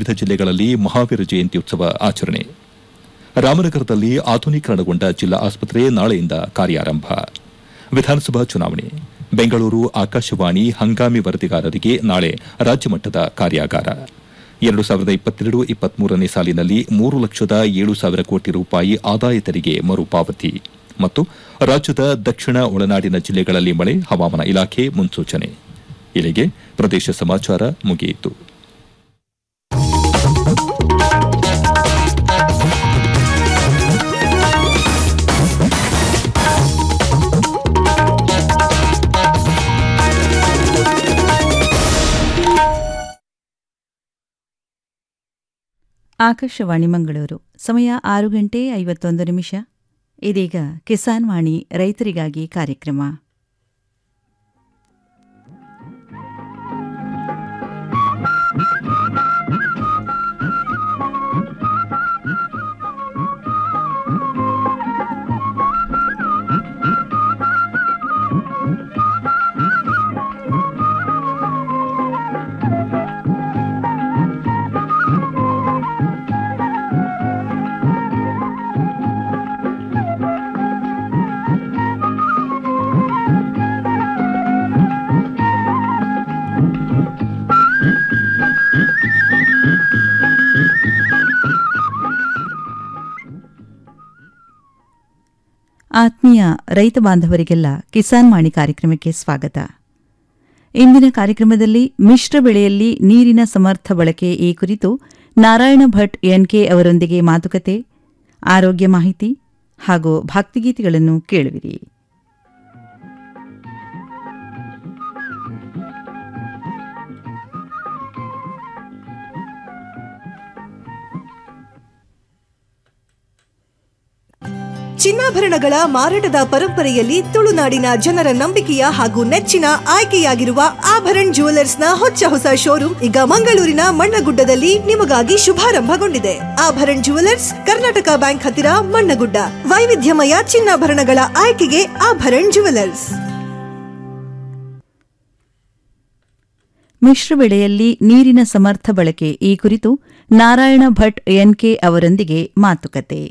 ವಿವಿಧ ಜಿಲ್ಲೆಗಳಲ್ಲಿ ಮಹಾವೀರ ಜಯಂತಿ ಉತ್ಸವ ಆಚರಣೆ ರಾಮನಗರದಲ್ಲಿ ಆಧುನೀಕರಣಗೊಂಡ ಜಿಲ್ಲಾ ಆಸ್ಪತ್ರೆ ನಾಳೆಯಿಂದ ಕಾರ್ಯಾರಂಭ ವಿಧಾನಸಭಾ ಚುನಾವಣೆ ಬೆಂಗಳೂರು ಆಕಾಶವಾಣಿ ಹಂಗಾಮಿ ವರದಿಗಾರರಿಗೆ ನಾಳೆ ರಾಜ್ಯಮಟ್ಟದ ಕಾರ್ಯಾಗಾರ ಎರಡು ಸಾವಿರದ ಇಪ್ಪತ್ತೆರಡು ಇಪ್ಪತ್ಮೂರನೇ ಸಾಲಿನಲ್ಲಿ ಮೂರು ಲಕ್ಷದ ಏಳು ಸಾವಿರ ಕೋಟಿ ರೂಪಾಯಿ ಆದಾಯ ತೆರಿಗೆ ಮರುಪಾವತಿ ಮತ್ತು ರಾಜ್ಯದ ದಕ್ಷಿಣ ಒಳನಾಡಿನ ಜಿಲ್ಲೆಗಳಲ್ಲಿ ಮಳೆ ಹವಾಮಾನ ಇಲಾಖೆ ಮುನ್ಸೂಚನೆ ಇಲ್ಲಿಗೆ ಪ್ರದೇಶ ಸಮಾಚಾರ ಮುಗಿಯಿತು ಆಕಾಶವಾಣಿ ಮಂಗಳೂರು ಸಮಯ ಆರು ಗಂಟೆ ಐವತ್ತೊಂದು ನಿಮಿಷ ಇದೀಗ ಕಿಸಾನ್ ವಾಣಿ ರೈತರಿಗಾಗಿ ಕಾರ್ಯಕ್ರಮ ಆತ್ಮೀಯ ರೈತ ಬಾಂಧವರಿಗೆಲ್ಲ ಕಿಸಾನ್ ವಾಣಿ ಕಾರ್ಯಕ್ರಮಕ್ಕೆ ಸ್ವಾಗತ ಇಂದಿನ ಕಾರ್ಯಕ್ರಮದಲ್ಲಿ ಮಿಶ್ರ ಬೆಳೆಯಲ್ಲಿ ನೀರಿನ ಸಮರ್ಥ ಬಳಕೆ ಈ ಕುರಿತು ನಾರಾಯಣ ಭಟ್ ಎನ್ಕೆ ಅವರೊಂದಿಗೆ ಮಾತುಕತೆ ಆರೋಗ್ಯ ಮಾಹಿತಿ ಹಾಗೂ ಭಕ್ತಿಗೀತೆಗಳನ್ನು ಕೇಳುವಿರಿ ಚಿನ್ನಾಭರಣಗಳ ಮಾರಾಟದ ಪರಂಪರೆಯಲ್ಲಿ ತುಳುನಾಡಿನ ಜನರ ನಂಬಿಕೆಯ ಹಾಗೂ ನೆಚ್ಚಿನ ಆಯ್ಕೆಯಾಗಿರುವ ಆಭರಣ್ ನ ಹೊಚ್ಚ ಹೊಸ ಶೋರೂಮ್ ಈಗ ಮಂಗಳೂರಿನ ಮಣ್ಣಗುಡ್ಡದಲ್ಲಿ ನಿಮಗಾಗಿ ಶುಭಾರಂಭಗೊಂಡಿದೆ ಆಭರಣ್ ಜುವೆಲರ್ಸ್ ಕರ್ನಾಟಕ ಬ್ಯಾಂಕ್ ಹತ್ತಿರ ಮಣ್ಣಗುಡ್ಡ ವೈವಿಧ್ಯಮಯ ಚಿನ್ನಾಭರಣಗಳ ಆಯ್ಕೆಗೆ ಆಭರಣ್ ಜುವೆಲರ್ಸ್ ಮಿಶ್ರ ಬೆಳೆಯಲ್ಲಿ ನೀರಿನ ಸಮರ್ಥ ಬಳಕೆ ಈ ಕುರಿತು ನಾರಾಯಣ ಭಟ್ ಎನ್ಕೆ ಅವರೊಂದಿಗೆ ಮಾತುಕತೆ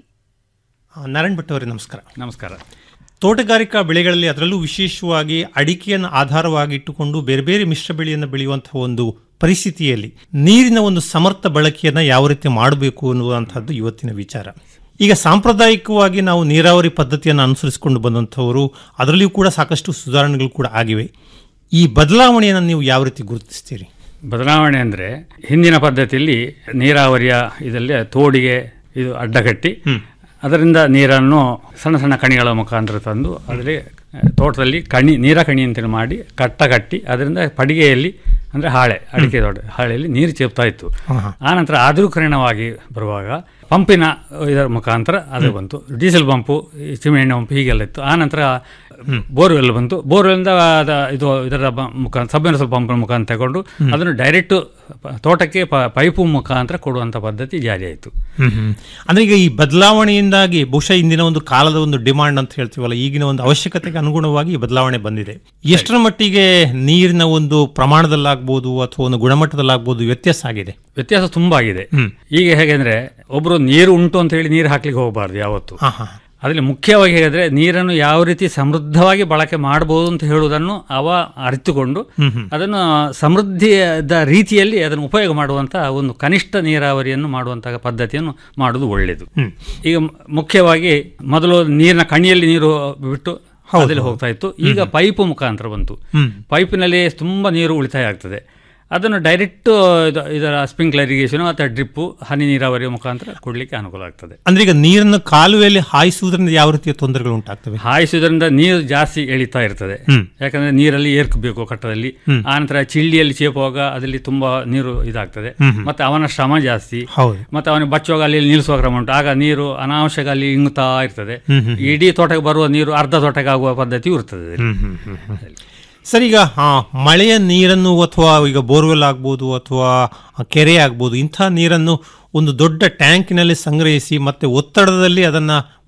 ನಾರಾಯಣ್ ಭಟ್ ಅವರೇ ನಮಸ್ಕಾರ ನಮಸ್ಕಾರ ತೋಟಗಾರಿಕಾ ಬೆಳೆಗಳಲ್ಲಿ ಅದರಲ್ಲೂ ವಿಶೇಷವಾಗಿ ಅಡಿಕೆಯನ್ನು ಆಧಾರವಾಗಿಟ್ಟುಕೊಂಡು ಬೇರೆ ಬೇರೆ ಮಿಶ್ರ ಬೆಳೆಯನ್ನು ಬೆಳೆಯುವಂತಹ ಒಂದು ಪರಿಸ್ಥಿತಿಯಲ್ಲಿ ನೀರಿನ ಒಂದು ಸಮರ್ಥ ಬಳಕೆಯನ್ನು ಯಾವ ರೀತಿ ಮಾಡಬೇಕು ಅನ್ನುವಂಥದ್ದು ಇವತ್ತಿನ ವಿಚಾರ ಈಗ ಸಾಂಪ್ರದಾಯಿಕವಾಗಿ ನಾವು ನೀರಾವರಿ ಪದ್ಧತಿಯನ್ನು ಅನುಸರಿಸಿಕೊಂಡು ಬಂದಂಥವರು ಅದರಲ್ಲಿಯೂ ಕೂಡ ಸಾಕಷ್ಟು ಸುಧಾರಣೆಗಳು ಕೂಡ ಆಗಿವೆ ಈ ಬದಲಾವಣೆಯನ್ನು ನೀವು ಯಾವ ರೀತಿ ಗುರುತಿಸ್ತೀರಿ ಬದಲಾವಣೆ ಅಂದರೆ ಹಿಂದಿನ ಪದ್ಧತಿಯಲ್ಲಿ ನೀರಾವರಿಯ ಇದರಲ್ಲಿ ತೋಡಿಗೆ ಇದು ಅಡ್ಡಗಟ್ಟಿ ಅದರಿಂದ ನೀರನ್ನು ಸಣ್ಣ ಸಣ್ಣ ಕಣಿಗಳ ಮುಖಾಂತರ ತಂದು ಅದರಲ್ಲಿ ತೋಟದಲ್ಲಿ ಕಣಿ ನೀರ ಕಣಿ ಅಂತೇಳಿ ಮಾಡಿ ಕಟ್ಟ ಕಟ್ಟಿ ಅದರಿಂದ ಪಡಿಗೆಯಲ್ಲಿ ಅಂದರೆ ಹಾಳೆ ಅಡಿಕೆ ತೋಟ ಹಾಳೆಯಲ್ಲಿ ನೀರು ಚೇಪ್ತಾ ಇತ್ತು ಆನಂತರ ಆಧುನೀಕರಣವಾಗಿ ಬರುವಾಗ ಪಂಪಿನ ಇದರ ಮುಖಾಂತರ ಅದು ಬಂತು ಡೀಸೆಲ್ ಪಂಪು ಈ ಚಿಮೆಣ್ಣೆ ಪಂಪ್ ಹೀಗೆಲ್ಲ ಇತ್ತು ಆನಂತರ ಬೋರ್ವೆಲ್ ಬಂತು ಬೋರ್ವೆಲ್ನಿಂದ ಅದ ಇದು ಇದರ ಬ- ಮುಖಾಂತರ ಸಬ್ಮಿನರ್ಸಲ್ ಪಂಪಿನ ಮುಖಾಂತರ ತಗೊಂಡು ಅದನ್ನು ಡೈರೆಕ್ಟ್ ತೋಟಕ್ಕೆ ಪ- ಪೈಪು ಮುಖಾಂತರ ಕೊಡುವಂಥ ಪದ್ಧತಿ ಜಾರಿಯಾಯಿತು ಅಂದ್ರೆ ಈಗ ಈ ಬದಲಾವಣೆಯಿಂದಾಗಿ ಬಹುಶಃ ಇಂದಿನ ಒಂದು ಕಾಲದ ಒಂದು ಡಿಮಾಂಡ್ ಅಂತ ಹೇಳ್ತೀವಲ್ಲ ಈಗಿನ ಒಂದು ಅವಶ್ಯಕತೆಗೆ ಅನುಗುಣವಾಗಿ ಈ ಬದಲಾವಣೆ ಬಂದಿದೆ ಎಷ್ಟರ ಮಟ್ಟಿಗೆ ನೀರಿನ ಒಂದು ಪ್ರಮಾಣದಲ್ಲಾಗ್ಬೋದು ಅಥವಾ ಒಂದು ಗುಣಮಟ್ಟದಲ್ಲಾಗ್ಬೋದು ವ್ಯತ್ಯಾಸ ಆಗಿದೆ ವ್ಯತ್ಯಾಸ ತುಂಬ ಆಗಿದೆ ಈಗ ಹೇಗೆ ಅಂದರೆ ಒಬ್ಬರು ನೀರು ಉಂಟು ಅಂತ ಹೇಳಿ ನೀರು ಹಾಕ್ಲಿಕ್ಕೆ ಹೋಗಬಾರ್ದು ಯಾವತ್ತು ಹಾ ಹಾ ಅದರಲ್ಲಿ ಮುಖ್ಯವಾಗಿ ಹೇಳಿದ್ರೆ ನೀರನ್ನು ಯಾವ ರೀತಿ ಸಮೃದ್ಧವಾಗಿ ಬಳಕೆ ಮಾಡಬಹುದು ಅಂತ ಹೇಳುವುದನ್ನು ಅವ ಅರಿತುಕೊಂಡು ಅದನ್ನು ಸಮೃದ್ಧಿಯಾದ ರೀತಿಯಲ್ಲಿ ಅದನ್ನು ಉಪಯೋಗ ಮಾಡುವಂಥ ಒಂದು ಕನಿಷ್ಠ ನೀರಾವರಿಯನ್ನು ಮಾಡುವಂತಹ ಪದ್ಧತಿಯನ್ನು ಮಾಡುವುದು ಒಳ್ಳೆಯದು ಈಗ ಮ- ಮುಖ್ಯವಾಗಿ ಮೊದಲು ನೀರಿನ ಕಣಿಯಲ್ಲಿ ನೀರು ಬಿಟ್ಟು ಅದರಲ್ಲಿ ಹೋಗ್ತಾ ಇತ್ತು ಈಗ ಪೈಪು ಮುಖಾಂತರ ಬಂತು ಪೈಪಿನಲ್ಲಿ ತುಂಬ ನೀರು ಉಳಿತಾಯ ಆಗ್ತದೆ ಅದನ್ನು ಡೈರೆಕ್ಟ್ ಇದರ ಸ್ಪ್ರಿಂಕ್ಲರ್ ಇರಿಗೇಷನ್ ಅಥವಾ ಡ್ರಿಪ್ಪು ಹನಿ ನೀರಾವರಿಯ ಮುಖಾಂತರ ಕೊಡಲಿಕ್ಕೆ ಅನುಕೂಲ ಆಗ್ತದೆ ಅಂದ್ರೆ ಈಗ ನೀರನ್ನು ಕಾಲುವೆಯಲ್ಲಿ ಹಾಯಿಸುವುದರಿಂದ ಯಾವ ರೀತಿಯ ತೊಂದರೆಗಳು ಉಂಟಾಗ್ತವೆ ಹಾಯಿಸುವುದರಿಂದ ನೀರು ಜಾಸ್ತಿ ಎಳಿತಾ ಇರ್ತದೆ ಯಾಕಂದ್ರೆ ನೀರಲ್ಲಿ ಏರ್ಕಬೇಕು ಕಟ್ಟದಲ್ಲಿ ಆನಂತರ ಚಿಳ್ಳಿಯಲ್ಲಿ ಚೇಪುವಾಗ ಅದರಲ್ಲಿ ತುಂಬಾ ನೀರು ಇದಾಗ್ತದೆ ಮತ್ತೆ ಅವನ ಶ್ರಮ ಜಾಸ್ತಿ ಹೌದು. ಮತ್ತೆ ಅವನಿಗೆ ಬಚ್ಚುವಾಗ ಅಲ್ಲಿ ನಿಲ್ಲಿಸುವ ಕ್ರಮ ಉಂಟು ಆಗ ನೀರು ಅನಾವಶ್ಯಕ ಅಲ್ಲಿ ಇಂಗುತ್ತಾ ಇರ್ತದೆ ಇಡೀ ತೋಟಕ್ಕೆ ಬರುವ ನೀರು ಅರ್ಧ ತೋಟಕ್ಕೆ ಆಗುವ ಪದ್ಧತಿಯು ಇರ್ತದೆ ಸರ್ ಈಗ ಆ, ಮಳೆಯ ನೀರನ್ನು ಅಥವಾ ಈಗ ಬೋರ್ವೆಲ್ ಆಗ್ಬೋದು ಅಥವಾ ಕೆರೆ ಆಗ್ಬೋದು ಇಂಥ ನೀರನ್ನು ಒಂದು ದೊಡ್ಡ ಟ್ಯಾಂಕಿನಲ್ಲಿ ಸಂಗ್ರಹಿಸಿ ಮತ್ತೆ ಒತ್ತಡದಲ್ಲಿ ಅದನ್ನ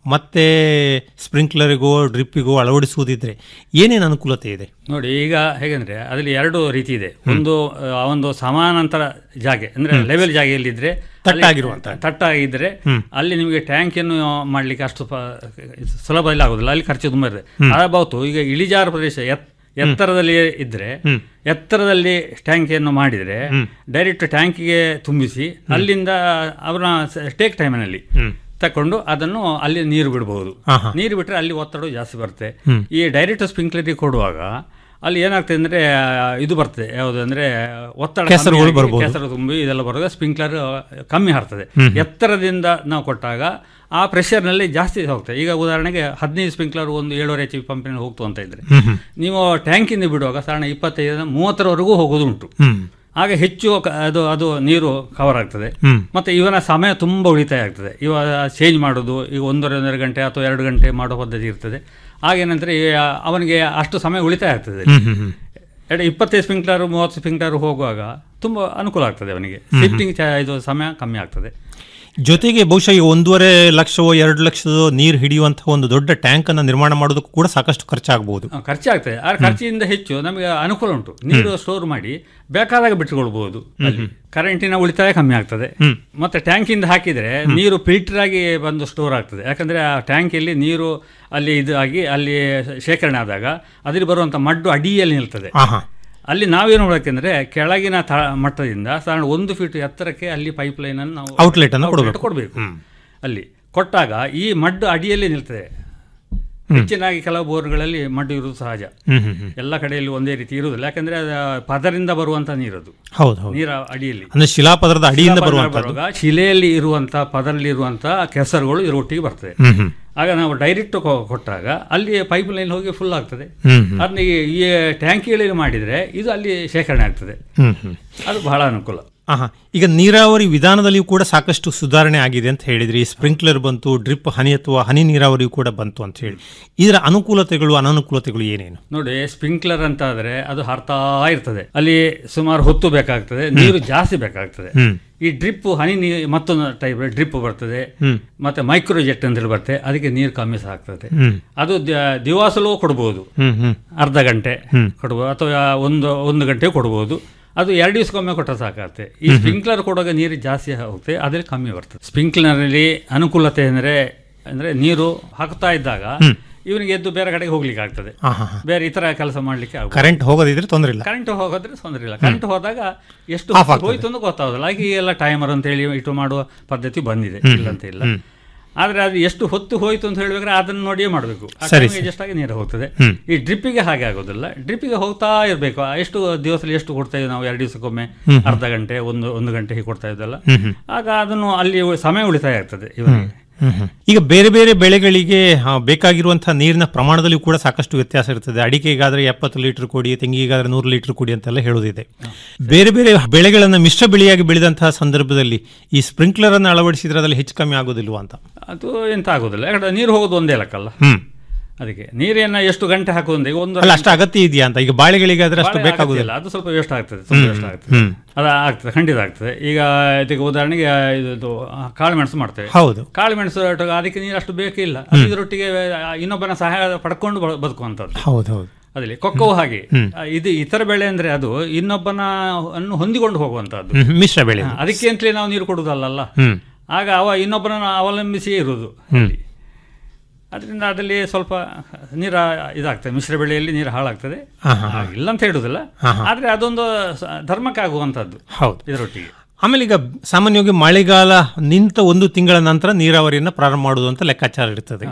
ಮತ್ತೆ ಸ್ಪ್ರಿಂಕ್ಲರಿಗೋ ಡ್ರಿಪ್ಪಿಗೋ ಅಳವಡಿಸುವುದಿದ್ರೆ ಏನೇನು ಅನುಕೂಲತೆ ಇದೆ ನೋಡಿ ಈಗ ಹೇಗೆಂದ್ರೆ ಅದರಲ್ಲಿ ಎರಡು ರೀತಿ ಇದೆ ಒಂದು ಆ, ಒಂದು ಸಮಾನಾಂತರ ಜಾಗೆ ಅಂದ್ರೆ ಲೆವೆಲ್ ಜಾಗೆಯಲ್ಲಿದ್ರೆ ಅಲ್ಲಿ ತಟ್ಟಾಗಿರುವಂತ. ತಟ್ಟಾಗಿದ್ರೆ ಅಲ್ಲಿ ನಿಮಗೆ ಟ್ಯಾಂಕ್ ಅನ್ನು ಮಾಡ್ಲಿಕ್ಕೆ ಅಷ್ಟು ಪ- ಸುಲಭದಲ್ಲಿ ಆಗುದಿಲ್ಲ ಅಲ್ಲಿ ಖರ್ಚು ತುಂಬಾ ಇದೆ ಅದಾವತ್ತು ಈಗ ಇಳಿಜಾರು ಪ್ರದೇಶ ಎತ್- ಎತ್ತರದಲ್ಲಿ ಇದ್ರೆ ಎತ್ತರದಲ್ಲಿ ಟ್ಯಾಂಕಿಯನ್ನು ಮಾಡಿದ್ರೆ ಡೈರೆಕ್ಟ್ ಟ್ಯಾಂಕಿಗೆ ತುಂಬಿಸಿ ಅಲ್ಲಿಂದ ಅವರ ಟೇಕ್ ಟೈಮಿನಲ್ಲಿ ತಕೊಂಡು ಅದನ್ನು ಅಲ್ಲಿ ನೀರು ಬಿಡಬಹುದು ಆಹಾ. ನೀರು ಬಿಟ್ಟರೆ ಅಲ್ಲಿ ಒತ್ತಡ ಜಾಸ್ತಿ ಬರುತ್ತೆ ಈ ಡೈರೆಕ್ಟ್ ಸ್ಪ್ರಿಂಕ್ಲರಿಗೆ ಕೊಡುವಾಗ ಅಲ್ಲಿ ಏನಾಗ್ತದೆ ಅಂದ್ರೆ ಆ, ಇದು ಬರ್ತದೆ ಯಾವುದು ಅಂದ್ರೆ ಒತ್ತಡ ಕೆಸರುಗಳು ಕಮ್ಮಿ ಆಗಿ, ಬರ್ಬೋದು. ಕೆಸರು ತುಂಬಿ ಇದೆಲ್ಲ ಬರುವಾಗ ಸ್ಪ್ರಿಂಕ್ಲರ್ ಕಮ್ಮಿ ಹಾರ್ತದೆ ಎತ್ತರದಿಂದ ನಾವು ಕೊಟ್ಟಾಗ ಆ ಪ್ರೆಷರ್ನಲ್ಲಿ ಜಾಸ್ತಿ ಹೋಗ್ತದೆ ಈಗ ಉದಾಹರಣೆಗೆ ಹದಿನೈದು ಸ್ಪ್ರಿಂಕ್ಲರ್ ಒಂದು ಏಳುವರೆ ಎಚ್ ಪಿ ಪಂಪಿನಲ್ಲಿ ಹೋಗ್ತು ಅಂತ ಇದ್ರೆ ನೀವು ಟ್ಯಾಂಕಿಂದ ಬಿಡುವಾಗ ಸಾಧಾರಣ ಇಪ್ಪತ್ತೈದರಿಂದ ಮೂವತ್ತರವರೆಗೂ ಹೋಗೋದು ಉಂಟು ಹ್ಮ್ ಆಗ ಹೆಚ್ಚು ಕ- ಅದು ಅದು ನೀರು ಕವರ್ ಆಗ್ತದೆ ಹ್ಮ್. ಮತ್ತೆ ಇವನ ಸಮಯ ತುಂಬ ಉಳಿತಾಯ ಆಗ್ತದೆ ಇವ ಚೇಂಜ್ ಮಾಡೋದು ಈಗ ಒಂದೂವರೆ ಒಂದೂವರೆ ಗಂಟೆ ಅಥವಾ ಎರಡು ಗಂಟೆ ಮಾಡೋ ಪದ್ಧತಿ ಇರ್ತದೆ ಆಗೇನಂದ್ರೆ ಈ ಅವನಿಗೆ ಅಷ್ಟು ಸಮಯ ಉಳಿತಾಯ ಆಗ್ತದೆ ಹ್ಮ್ ಹ್ಮ್ ಹ್ಮ್ ಎರಡು ಇಪ್ಪತ್ತೈದು ಸ್ಪ್ರಿಂಕ್ಲರ್ ಮೂವತ್ತು ಸ್ಪ್ರಿಂಕ್ಲರ್ ಹೋಗುವಾಗ ತುಂಬ ಅನುಕೂಲ ಆಗ್ತದೆ ಅವನಿಗೆ ಶಿಫ್ಟಿಂಗ್ ಇದು ಸಮಯ ಕಮ್ಮಿ ಆಗ್ತದೆ ಜೊತೆಗೆ ಬಹುಶಃ ಈ ಒಂದೂವರೆ ಲಕ್ಷವೋ ಎರಡು ಲಕ್ಷದ ನೀರು ಹಿಡಿಯುವಂತಹ ಒಂದು ದೊಡ್ಡ ಟ್ಯಾಂಕ್ ಅನ್ನ ನಿರ್ಮಾಣ ಮಾಡೋದಕ್ಕೂ ಕೂಡ ಸಾಕಷ್ಟು ಖರ್ಚಾಗಬಹುದು ಆ, ಖರ್ಚಾಗ್ತದೆ ಆ ಖರ್ಚಿನಿಂದ ಹೆಚ್ಚು ನಮಗೆ ಅನುಕೂಲ ಉಂಟು ನೀರು ಸ್ಟೋರ್ ಮಾಡಿ ಬೇಕಾದಾಗ ಬಿಟ್ಟುಕೊಳ್ಬಹುದು ಅಲ್ಲಿ ಕರೆಂಟಿನ ಉಳಿತಾಯ ಕಮ್ಮಿ ಆಗ್ತದೆ ಮತ್ತೆ ಟ್ಯಾಂಕಿಂದ ಹಾಕಿದ್ರೆ ನೀರು ಫಿಲ್ಟರ್ ಆಗಿ ಬಂದು ಸ್ಟೋರ್ ಆಗ್ತದೆ ಯಾಕಂದ್ರೆ ಆ ಟ್ಯಾಂಕಿಯಲ್ಲಿ ನೀರು ಅಲ್ಲಿ ಇದು ಆಗಿ ಅಲ್ಲಿ ಶೇಖರಣೆ ಆದಾಗ ಅದ್ರಲ್ಲಿ ಬರುವಂತ ಮಡ್ಡು ಅಡಿಯಲ್ಲಿ ನಿಲ್ತದೆ ಆಹಾ ಅಲ್ಲಿ ನಾವೇನು ಮಾಡಬೇಕಂದ್ರೆ ಕೆಳಗಿನ ತ ಮಟ್ಟದಿಂದ ಸಾಧಾರಣ ಒಂದು ಫೀಟ್ ಎತ್ತರಕ್ಕೆ ಅಲ್ಲಿ ಪೈಪ್ ಲೈನ್ ಅನ್ನು ನಾವು Outlet ಅನ್ನು ಕೊಡ್ಬೇಕು. ಕೊಡಬೇಕು ಅಲ್ಲಿ ಕೊಟ್ಟಾಗ ಈ ಮಡ್ಡು ಅಡಿಯಲ್ಲಿ ನಿಲ್ತದೆ ಹೆಚ್ಚಿನಾಗಿ ಕೆಲವು ಬೋರ್ಗಳಲ್ಲಿ ಮಡ್ಡು ಇರುವುದು ಸಹಜ ಹ್ಮ್ ಹ್ಮ್ ಹ್ಮ್ ಎಲ್ಲ ಕಡೆಯಲ್ಲಿ ಒಂದೇ ರೀತಿ ಇರುವುದಿಲ್ಲ ಯಾಕಂದ್ರೆ ಅದು ಪದರಿಂದ ಬರುವಂತ ನೀರದು ಹೌದು ಹೌದು ನೀರ ಅಡಿಯಲ್ಲಿ ಅಂದ್ರೆ ಶಿಲಾಪದರದ ಅಡಿಯಿಂದ ಶಿಲಾಪದರ ಬರುವಂತದ್ದು ಬರುವಾಗ ಶಿಲೆಯಲ್ಲಿ ಇರುವಂತ ಪದರಲ್ಲಿ ಇರುವಂತ ಕೆಸರುಗಳು ಇದರೊಟ್ಟಿಗೆ ಬರ್ತದೆ ಹ್ಮ್ ಹ್ಮ್ ಆಗ ನಾವು ಡೈರೆಕ್ಟ್ ಕೊಟ್ಟಾಗ ಅಲ್ಲಿ ಪೈಪ್ ಲೈನ್ ಹೋಗಿ ಫುಲ್ ಆಗ್ತದೆ ಹ್ಮ್ ಹ್ಮ್ ಅದನ್ನ ಈ- ಈ ಟ್ಯಾಂಕಿಗಳಲ್ಲಿ ಮಾಡಿದ್ರೆ ಇದು ಅಲ್ಲಿ ಶೇಖರಣೆ ಆಗ್ತದೆ ಹ್ಮ್ ಹ್ಮ್ ಅದು ಬಹಳ ಅನುಕೂಲ ಆಹಾ ಈಗ ನೀರಾವರಿ ವಿಧಾನದಲ್ಲಿಯೂ ಕೂಡ ಸಾಕಷ್ಟು ಸುಧಾರಣೆ ಆಗಿದೆ ಅಂತ ಹೇಳಿದ್ರಿ ಸ್ಪ್ರಿಂಕ್ಲರ್ ಬಂತು ಡ್ರಿಪ್ ಹನಿ ಅಥವಾ ಹನಿ ನೀರಾವರಿಯೂ ಕೂಡ ಬಂತು ಅಂತ ಹೇಳಿ ಇದರ ಅನುಕೂಲತೆಗಳು ಅನನುಕೂಲತೆಗಳು ಏನೇನು ನೋಡಿ ಸ್ಪ್ರಿಂಕ್ಲರ್ ಅಂತ ಆದ್ರೆ ಅದು ಹರ್ತಾ ಇರ್ತದೆ ಅಲ್ಲಿ ಸುಮಾರು ಹೊತ್ತು ಬೇಕಾಗ್ತದೆ ನೀರು ಜಾಸ್ತಿ ಬೇಕಾಗ್ತದೆ ಹ್ಮ್ ಈ ಡ್ರಿಪ್ ಹನಿ ನೀ ಮತ್ತೊಂದು ಟೈಪ್ ಡ್ರಿಪ್ ಬರ್ತದೆ ಹ್ಮ್. ಮತ್ತೆ ಮೈಕ್ರೋ ಜೆಟ್ ಅಂತ ಹೇಳಿ ಬರ್ತದೆ ಅದಕ್ಕೆ ನೀರು ಕಮ್ಮಿ ಸಹ ಆಗ್ತದೆ ಹ್ಮ್ ಅದು ದ- ದಿವಾಸಲೂ ಕೊಡ್ಬೋದು ಹ್ಮ್ ಹ್ಮ್ ಅರ್ಧ ಗಂಟೆ ಕೊಡ್ಬೋದು ಅಥವಾ ಒಂದು ಒಂದು ಗಂಟೆ ಕೊಡ್ಬೋದು ಅದು ಎರಡು ದಿವಸಕ್ಕೊಮ್ಮೆ ಕೊಟ್ಟರೆ ಸಾಕಾಗುತ್ತೆ ಈ ಸ್ಪ್ರಿಂಕ್ಲರ್ ಕೊಡುವಾಗ ನೀರು ಜಾಸ್ತಿ ಹೋಗುತ್ತೆ ಅದ್ರಲ್ಲಿ ಕಮ್ಮಿ ಬರ್ತದೆ ಸ್ಪ್ರಿಂಕ್ಲರ್ನಲ್ಲಿ ಅನುಕೂಲತೆ ಅಂದರೆ ಅಂದರೆ ನೀರು ಹಾಕ್ತಾ ಇದ್ದಾಗ ಇವನಿಗೆ ಎದ್ದು ಬೇರೆ ಕಡೆಗೆ ಹೋಗ್ಲಿಕ್ಕೆ ಆಗ್ತದೆ ಆಹಾ ಹಾ ಬೇರೆ ಇತರ ಕೆಲಸ ಮಾಡ್ಲಿಕ್ಕೆ ಆಗುತ್ತೆ ಕರೆಂಟ್ ಹೋಗೋದಿದ್ರೆ ತೊಂದರೆ ಇಲ್ಲ ಕರೆಂಟ್ ಹೋಗೋದ್ರೆ ತೊಂದರೆ ಇಲ್ಲ ಕರೆಂಟ್ ಹೋದಾಗ ಎಷ್ಟು Off ಆಗ್ತದೆ. ಹೋಯ್ತು ಅಂತ ಗೊತ್ತಾಗೋದಿಲ್ಲ ಹಾಗೆ ಈ ಎಲ್ಲ ಟೈಮರ್ ಅಂತ ಹೇಳಿ ಇಟ್ಟು ಮಾಡುವ ಪದ್ಧತಿ ಬಂದಿದೆ ಇಲ್ಲ ಅಂತ ಇಲ್ಲ ಆದ್ರೆ ಅದು ಎಷ್ಟು ಹೊತ್ತು ಹೋಯ್ತು ಅಂತ ಹೇಳ್ಬೇಕಾದ್ರೆ ಅದನ್ನ ನೋಡಿಯೇ ಮಾಡಬೇಕು ಸರಿ, ಎಷ್ಟಾಗಿ ಆಗಿ ನೀರು ಹೋಗ್ತದೆ ಈ ಡ್ರಿಪ್ಪಿಗೆ ಹಾಗೆ ಆಗೋದಿಲ್ಲ ಡ್ರಿಪ್ಪಿಗೆ ಹೋಗ್ತಾ ಇರಬೇಕು ಎಷ್ಟು ದಿವಸದಲ್ಲಿ ಎಷ್ಟು ಕೊಡ್ತಾ ಇದ್ದೀವಿ ನಾವು ಎರಡು ದಿವಸಕ್ಕೊಮ್ಮೆ ಅರ್ಧ ಗಂಟೆ ಒಂದು ಒಂದು ಗಂಟೆ ಹೀಗೆ ಕೊಡ್ತಾ ಇದ್ದಲ್ಲ ಆಗ ಅದನ್ನು ಅಲ್ಲಿ ಸಮಯ ಉಳಿತಾಯ ಆಗ್ತದೆ ಇವನಿಗೆ ಹ್ಮ್ ಹ್ಮ್. ಈಗ ಬೇರೆ ಬೇರೆ ಬೆಳೆಗಳಿಗೆ ಆ, ಬೇಕಾಗಿರುವಂತಹ ನೀರಿನ ಪ್ರಮಾಣದಲ್ಲಿ ಕೂಡ ಸಾಕಷ್ಟು ವ್ಯತ್ಯಾಸ ಇರ್ತದೆ ಅಡಿಕೆಗಾದ್ರೆ ಎಪ್ಪತ್ತು ಲೀಟರ್ ಕೊಡಿ ತೆಂಗಿಗಾದ್ರೆ ನೂರು ಲೀಟರ್ ಕೊಡಿ ಅಂತೆಲ್ಲ ಹೇಳೋದಿದೆ ಬೇರೆ ಬೇರೆ ಬೆಳೆಗಳನ್ನು ಮಿಶ್ರ ಬೆಳೆಯಾಗಿ ಬೆಳೆದಂತಹ ಸಂದರ್ಭದಲ್ಲಿ ಈ ಸ್ಪ್ರಿಂಕ್ಲರ್ ಅನ್ನು ಅಳವಡಿಸಿದ್ರೆ ಅದರಲ್ಲಿ ಹೆಚ್ಚು ಕಮ್ಮಿ ಆಗೋದಿಲ್ವಾ ಅಂತ ಅದು ಎಂತ ಆಗೋದಿಲ್ಲ ಯಾಕಂದ್ರೆ ನೀರು ಹೋಗೋದು ಒಂದೇ ಲೆಕ್ಕಲ್ಲ ಹ್ಮ್ ಅದಕ್ಕೆ ನೀರನ್ನ ಎಷ್ಟು ಗಂಟೆ ಹಾಕೋದು ಈಗ ಒಂದು ಅಲ್ಲ ಅಷ್ಟು ಅಗತ್ಯ ಇದೆಯಾ ಅಂತ ಈಗ ಬಾಳೆಗಳಿಗಾದ್ರೆ ಅಷ್ಟು ಬಾಳೆ ಬೇಕಾಗುದಿಲ್ಲ ಅಗತ್ಯ ಇಲ್ಲ. ಅದು ಸ್ವಲ್ಪ ವೇಸ್ಟ್ ಆಗ್ತದೆ ಸ್ವಲ್ಪ ವೇಸ್ಟ್ ಆಗ್ತದೆ ಹ್ಮ್. ಅದು ಆಗ್ತದೆ ಖಂಡಿತ ಆಗ್ತದೆ ಈಗ ಇದಕ್ಕೆ ಉದಾಹರಣೆಗೆ ಇದು ಕಾಳು ಮೆಣಸು ಮಾಡ್ತೇವೆ ಹೌದು ಕಾಳು ಮೆಣಸು ಒಟ್ಟಿಗೆ ಅದಕ್ಕೆ ನೀರು ಅಷ್ಟು ಬೇಕೇ ಇಲ್ಲ ಅದು ಇದರೊಟ್ಟಿಗೆ ಇನ್ನೊಬ್ಬನ ಸಹಾಯ ಪಡ್ಕೊಂಡು ಬ- ಬದುಕುವಂಥದ್ದು ಹೌದು ಹೌದು ಅದಲ್ಲಿ ಕೊಕ್ಕವು ಹಾಗೆ ಆ, ಇದು ಇತರ ಬೆಳೆ ಅಂದ್ರೆ ಅದು ಇನ್ನೊಬ್ಬನ ಅನ್ನು ಹೊಂದಿಕೊಂಡು ಹೋಗುವಂತಹದ್ದು ಹ್ಮ್, ಮಿಶ್ರ ಬೆಳೆ ಹಾ, ಅದಕ್ಕೆ ಅಂತಲೇ ನಾವು ನೀರು ಕೊಡುವುದಲ್ಲ ಹ್ಮ್ ಆಗ ಅವ ಇನ್ನೊಬ್ಬರನ್ನು ಅವಲಂಬಿಸಿಯೇ ಇರುವುದು ಅಲ್ಲಿ ಅದರಿಂದ ಅದರಲ್ಲಿ ಸ್ವಲ್ಪ ನೀರ ಇದಾಗ್ತದೆ ಮಿಶ್ರ ಬೆಳೆಯಲ್ಲಿ ನೀರು ಹಾಳಾಗ್ತದೆ ಹಾ, ಹಾ, ಆ, ಇಲ್ಲ ಅಂತ ಹೇಳುದಿಲ್ಲ ಆದ್ರೆ ಅದೊಂದು ಸ- ಧರ್ಮಕ್ಕೆ ಆಗುವಂತದ್ದು ಹೌದು ಇದರೊಟ್ಟಿಗೆ ಆಮೇಲೆ ಈಗ ಸಾಮಾನ್ಯವಾಗಿ ಮಳೆಗಾಲ ನಿಂತ ಒಂದು ತಿಂಗಳ ನಂತರ ನೀರಾವರಿಯನ್ನು ಪ್ರಾರಂಭ ಮಾಡುವುದು ಅಂತ ಲೆಕ್ಕಾಚಾರ ಇರ್ತದೆ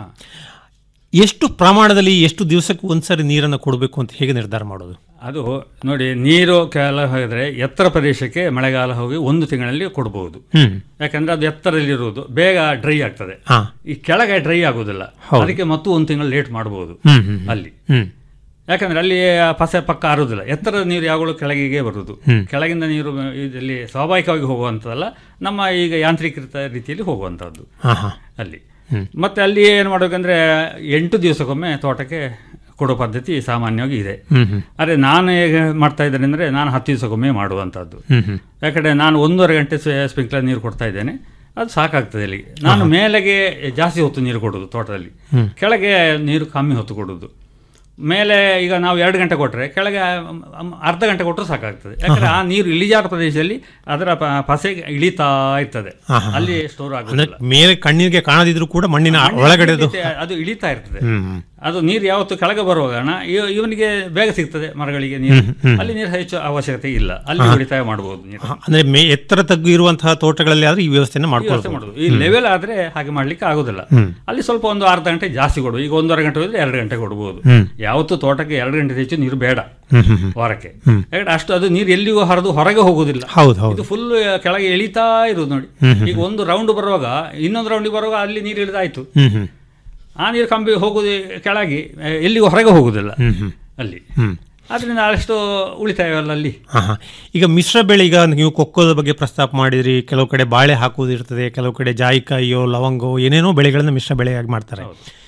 ಎಷ್ಟು ಪ್ರಮಾಣದಲ್ಲಿ ಎಷ್ಟು ದಿವಸಕ್ಕೆ ಒಂದ್ಸರಿ ನೀರನ್ನು ಕೊಡಬೇಕು ಅಂತ ಹೇಗೆ ನಿರ್ಧಾರ ಮಾಡೋದು ಅದು ನೋಡಿ ನೀರು ಕೆಲ ಹೋಗಿದ್ರೆ ಎತ್ತರ ಪ್ರದೇಶಕ್ಕೆ ಮಳೆಗಾಲ ಹೋಗಿ ಒಂದು ತಿಂಗಳಲ್ಲಿ ಕೊಡಬಹುದು ಹ್ಮ್ ಯಾಕಂದ್ರೆ ಅದು ಎತ್ತರದಲ್ಲಿರುವುದು ಬೇಗ ಡ್ರೈ ಆಗ್ತದೆ ಹಾ ಈ ಕೆಳಗೆ ಡ್ರೈ ಆಗುದಿಲ್ಲ ಹೌದು. ಅದಕ್ಕೆ ಮತ್ತು ಒಂದು ತಿಂಗಳು ಲೇಟ್ ಮಾಡಬಹುದು ಹ್ಮ್ ಹ್ಮ್ ಅಲ್ಲಿ ಹ್ಮ್ ಯಾಕಂದ್ರೆ ಅಲ್ಲಿ ಆ ಪಸೆ ಪಕ್ಕ ಆರುದಿಲ್ಲ ಎತ್ತರದ ನೀರು ಯಾವಾಗಲೂ ಕೆಳಗಿಗೆ ಬರುವುದು ಕೆಳಗಿಂದ ನೀರು ಇದರಲ್ಲಿ ಸ್ವಾಭಾವಿಕವಾಗಿ ಹೋಗುವಂಥದ್ದಲ್ಲ ನಮ್ಮ ಈಗ ಯಾಂತ್ರೀಕೃತ ರೀತಿಯಲ್ಲಿ ಹೋಗುವಂಥದ್ದು ಹಾ ಹಾ ಅಲ್ಲಿ ಮತ್ತೆ ಅಲ್ಲಿ ಏನು ಮಾಡಬೇಕಂದ್ರೆ ಎಂಟು ದಿವಸಕ್ಕೊಮ್ಮೆ ತೋಟಕ್ಕೆ ಕೊಡೋ ಪದ್ಧತಿ ಸಾಮಾನ್ಯವಾಗಿ ಇದೆ ಹ್ಮ್ ಹ್ಮ್ ಆದರೆ ನಾನು ಹೇಗೆ ಮಾಡ್ತಾ ಇದ್ದೇನೆ ಅಂದರೆ ನಾನು ಹತ್ತು ದಿವಸಕ್ಕೊಮ್ಮೆ ಮಾಡುವಂಥದ್ದು ಹ್ಮ್ ಹ್ಮ್ ಯಾಕಂದರೆ ನಾನು ಒಂದೂವರೆ ಗಂಟೆ ಸ್ಪ್ರಿಂಕ್ಲರ್ ನೀರು ಕೊಡ್ತಾ ಇದ್ದೇನೆ ಅದು ಸಾಕಾಗ್ತದೆ ಇಲ್ಲಿ ನಾನು ಮೇಲೆಗೆ ಜಾಸ್ತಿ ಹೊತ್ತು ನೀರು ಕೊಡೋದು ತೋಟದಲ್ಲಿ ಕೆಳಗೆ ನೀರು ಕಮ್ಮಿ ಹೊತ್ತು ಕೊಡೋದು ಮೇಲೆ ಈಗ ನಾವು ಎರಡು ಗಂಟೆ ಕೊಟ್ಟರೆ ಕೆಳಗೆ ಅಮ್- ಅರ್ಧ ಗಂಟೆ ಕೊಟ್ಟರು ಸಾಕಾಗ್ತದೆ ಯಾಕಂದ್ರೆ ಆ ನೀರು ಇಳಿಜಾರು ಪ್ರದೇಶದಲ್ಲಿ ಅದರ ಪ- ಪಸೆ ಇಳಿತಾ ಇರ್ತದೆ ಅಲ್ಲಿ ಸ್ಟೋರ್ ಅಂದ್ರೆ ಆಗೋದಿಲ್ಲ ಮೇಲೆ ಕಣ್ಣಿಗೆ ಕಾಣದಿದ್ರು ಕೂಡ ಮಣ್ಣಿನ ಒಳಗಡೆ ಅದು ಇಳಿತೆ- ಅದು ಇಳಿತಾ ಇರ್ತದೆ ಹ್ಮ್ ಹ್ಮ್. ಅದು ನೀರು ಯಾವತ್ತು ಕೆಳಗೆ ಬರುವ ಕಾರಣ ಇವ- ಇವನಿಗೆ ಬೇಗ ಸಿಗ್ತದೆ ಮರಗಳಿಗೆ ನೀರು ಅಲ್ಲಿ ನೀರು ಹೆಚ್ಚು ಅವಶ್ಯಕತೆ ಇಲ್ಲ ಅಲ್ಲಿ ಉಳಿತಾಯ ಮಾಡಬಹುದು ನೀರು ಹ, ಅಂದ್ರೆ ಮೇ ಎತ್ತರ ತಗ್ಗು ಇರುವಂತಹ ತೋಟಗಳಲ್ಲಿ ಆದ್ರೆ ಈ ವ್ಯವಸ್ಥೆನ ವ್ಯವಸ್ಥೆ ಮಾಡ್ಕೊಳ್ಬೋದು ಮಾಡುದು ಈ ಲೆವೆಲ್ ಆದ್ರೆ ಹಾಗೆ ಮಾಡ್ಲಿಕ್ಕೆ ಆಗುದಿಲ್ಲ ಅಲ್ಲಿ ಸ್ವಲ್ಪ ಒಂದು ಅರ್ಧ ಗಂಟೆ ಜಾಸ್ತಿ ಕೊಡುವ ಈಗ ಒಂದೂವರೆ ಗಂಟೆ ಹೋದ್ರೆ ಎರಡು ಗಂಟೆ ಕೊಡಬಹುದು ಯಾವತ್ತು ತೋಟಕ್ಕೆ ಎರಡು ಗಂಟೆ ಹೆಚ್ಚು ನೀರು ಬೇಡ ವಾರಕ್ಕೆ ಯಾಕಂದ್ರೆ ಅಷ್ಟು ಅದು ನೀರು ಎಲ್ಲಿಗೂ ಹರಿದು ಹೊರಗೆ ಹೋಗುದಿಲ್ಲ ಹೌದು ಹೌದು ಇದು ಫುಲ್ ಕೆಳಗೆ ಇಳಿತಾ ಇರುವುದು ನೋಡಿ ಈಗ ಒಂದು ರೌಂಡ್ ಬರುವಾಗ ಇನ್ನೊಂದು ರೌಂಡಿಗೆ ಬರುವಾಗ ಅಲ್ಲಿ ನೀರು ಇಳಿದಾಯ್ತು ಹ್ಮ್ ಹ್ಮ್ ಆ ನೀರು ಕಂಬಿ ಹೋಗುದು ಕೆಳಗೆ ಆ, ಎಲ್ಲಿಗೂ ಹೊರಗೆ ಹೋಗುದಿಲ್ಲ ಹ್ಮ್ ಹ್ಮ್ ಅಲ್ಲಿ ಹ್ಮ್ ಆದ್ರಿಂದ ಅಷ್ಟು ಉಳಿತಾಯವಲ್ಲ ಅಲ್ಲಿ ಹಾ ಹಾ ಈಗ ಮಿಶ್ರ ಬೆಳೆ ಈಗ ನೀವು ಕೊಕ್ಕೋದ ಬಗ್ಗೆ ಪ್ರಸ್ತಾಪ ಮಾಡಿದ್ರಿ ಕೆಲವು ಕಡೆ ಬಾಳೆ ಹಾಕುವುದು ಇರ್ತದೆ ಕೆಲವು ಕಡೆ ಜಾಯಿಕಾಯಿಯೋ ಲವಂಗೋ ಏನೇನೋ ಬೆಳೆಗಳನ್ನ ಮಿಶ್ರ ಬೆಳೆಯಾಗಿ ಮಾಡ್ತಾರೆ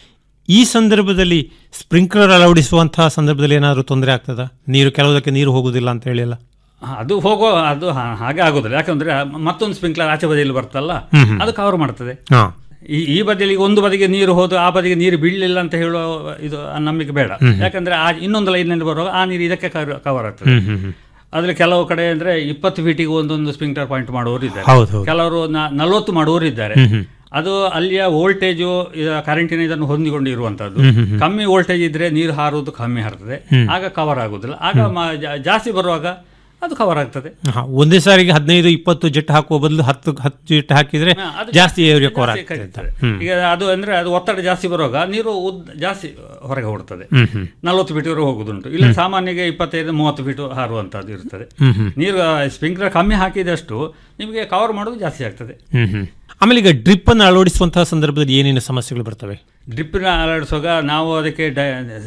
ಈ ಸಂದರ್ಭದಲ್ಲಿ ಸ್ಪ್ರಿಂಕ್ಲರ್ ಅಳವಡಿಸುವಂತಹ ಸಂದರ್ಭದಲ್ಲಿ ಏನಾದರೂ ತೊಂದರೆ ಆಗ್ತದಾ ನೀರು ಕೆಲವುದಕ್ಕೆ ನೀರು ಹೋಗುದಿಲ್ಲ ಅಂತ ಹೇಳಿ ಅಲ್ಲ ಹಾ, ಅದು ಹೋಗೋ ಅದು ಹಾ- ಹಾಗೆ ಆಗೋದಿಲ್ಲ ಯಾಕಂದ್ರೆ ಮತ್ತೊಂದು ಸ್ಪ್ರಿಂಕ್ಲರ್ ಆಚೆ ಬದಿಯಲ್ಲಿ ಬರ್ತಲ್ಲ ಅದು ಕವರ್ ಮಾಡ್ತದೆ ಹಾ ಈ ಈ ಬದಿಯಲ್ಲಿ ಈಗ ಒಂದು ಬದಿಗೆ ನೀರು ಹೋದು ಆ ಬದಿಗೆ ನೀರು ಬೀಳಲಿಲ್ಲ ಅಂತ ಹೇಳುವ ಇದು ಆ ನಂಬಿಕೆ ಬೇಡ ಯಾಕಂದ್ರೆ ಆ ಇನ್ನೊಂದು ಲೈನ್ನಲ್ಲಿ ಬರುವಾಗ ಆ ನೀರು ಇದಕ್ಕೆ ಕವರ್ ಆಗ್ತದೆ ಹ್ಮ್ ಹ್ಮ್ ಹ್ಮ್ ಆದ್ರೆ ಕೆಲವು ಕಡೆ ಅಂದ್ರೆ ಇಪ್ಪತ್ತು ಫೀಟಿಗೆ ಒಂದೊಂದು ಸ್ಪ್ರಿಂಕ್ಲರ್ ಪಾಯಿಂಟ್ ಮಾಡುವವರು ಇದ್ದಾರೆ ಹೌದು ಹೌದು ಕೆಲವರು ನ- ನಲವತ್ತು ಮಾಡುವವರು ಇದ್ದಾರೆ ಅದು ಅಲ್ಲಿಯ ವೋಲ್ಟೇಜು ಕರೆಂಟಿನ ಇದನ್ನು ಹೊಂದಿಕೊಂಡು ಇರುವಂತದ್ದು ಕಮ್ಮಿ ವೋಲ್ಟೇಜ್ ಇದ್ರೆ ನೀರು ಹಾರುವುದು ಕಮ್ಮಿ ಹಾರ್ತದೆ ಆಗ ಕವರ್ ಆಗುದಿಲ್ಲ ಆಗ ಮ- ಜಾ- ಜಾಸ್ತಿ ಬರುವಾಗ ಅದು ಕವರ್ ಆಗ್ತದೆ ಹಾ, ಒಂದೇ ಸಾರಿಗೆ ಹದಿನೈದು ಇಪ್ಪತ್ತು ಜೆಟ್ ಹಾಕುವ ಬದಲು ಹತ್ತು ಹತ್ತು ಜೆಟ್ ಹಾಕಿದ್ರೆ ಹಾ, ಅದು ಜಾಸ್ತಿ ಏರಿಯಾ ಕವರ್ ಜಾಸ್ತಿ ಆಗ್ತದೆ ಅಂತ. ಕರೀತದೆ. ಈಗ ಅದು ಅಂದ್ರೆ ಅದು ಒತ್ತಡ ಜಾಸ್ತಿ ಬರುವಾಗ ನೀರು ಉದ್ದ ಜಾಸ್ತಿ ಹೊರಗೆ ಹೊಡ್ತದೆ ಹ್ಮ್ ಹ್ಮ್ ನಲವತ್ತು ಫೀಟ್ವರೆಗೆ ಹೋಗುದುಂಟು ಇಲ್ಲ ಸಾಮಾನ್ಯಗೆ ಇಪ್ಪತ್ತೈದು ಮೂವತ್ತು ಫೀಟ್ ಹಾರುವಂತದ್ದು ಇರ್ತದೆ ಹ್ಮ್ ಹ್ಮ್ ನೀರು ಸ್ಪ್ರಿಂಕ್ಲರ್ ಕಮ್ಮಿ ಹಾಕಿದಷ್ಟು ನಿಮಗೆ ಕವರ್ ಮಾಡೋದು ಜಾಸ್ತಿ ಆಗ್ತದೆ ಹ್ಮ್ ಹ್ಮ್ ಆಮೇಲೆ ಈಗ ಡ್ರಿಪ್ ಅನ್ನು ಅಳವಡಿಸುವಂತಹ ಸಂದರ್ಭದಲ್ಲಿ ಏನೇನು ಸಮಸ್ಯೆಗಳು ಬರ್ತವೆ ಡ್ರಿಪ್ಪಿನ ಅಳವಡಿಸುವಾಗ ನಾವು ಅದಕ್ಕೆ ಡ-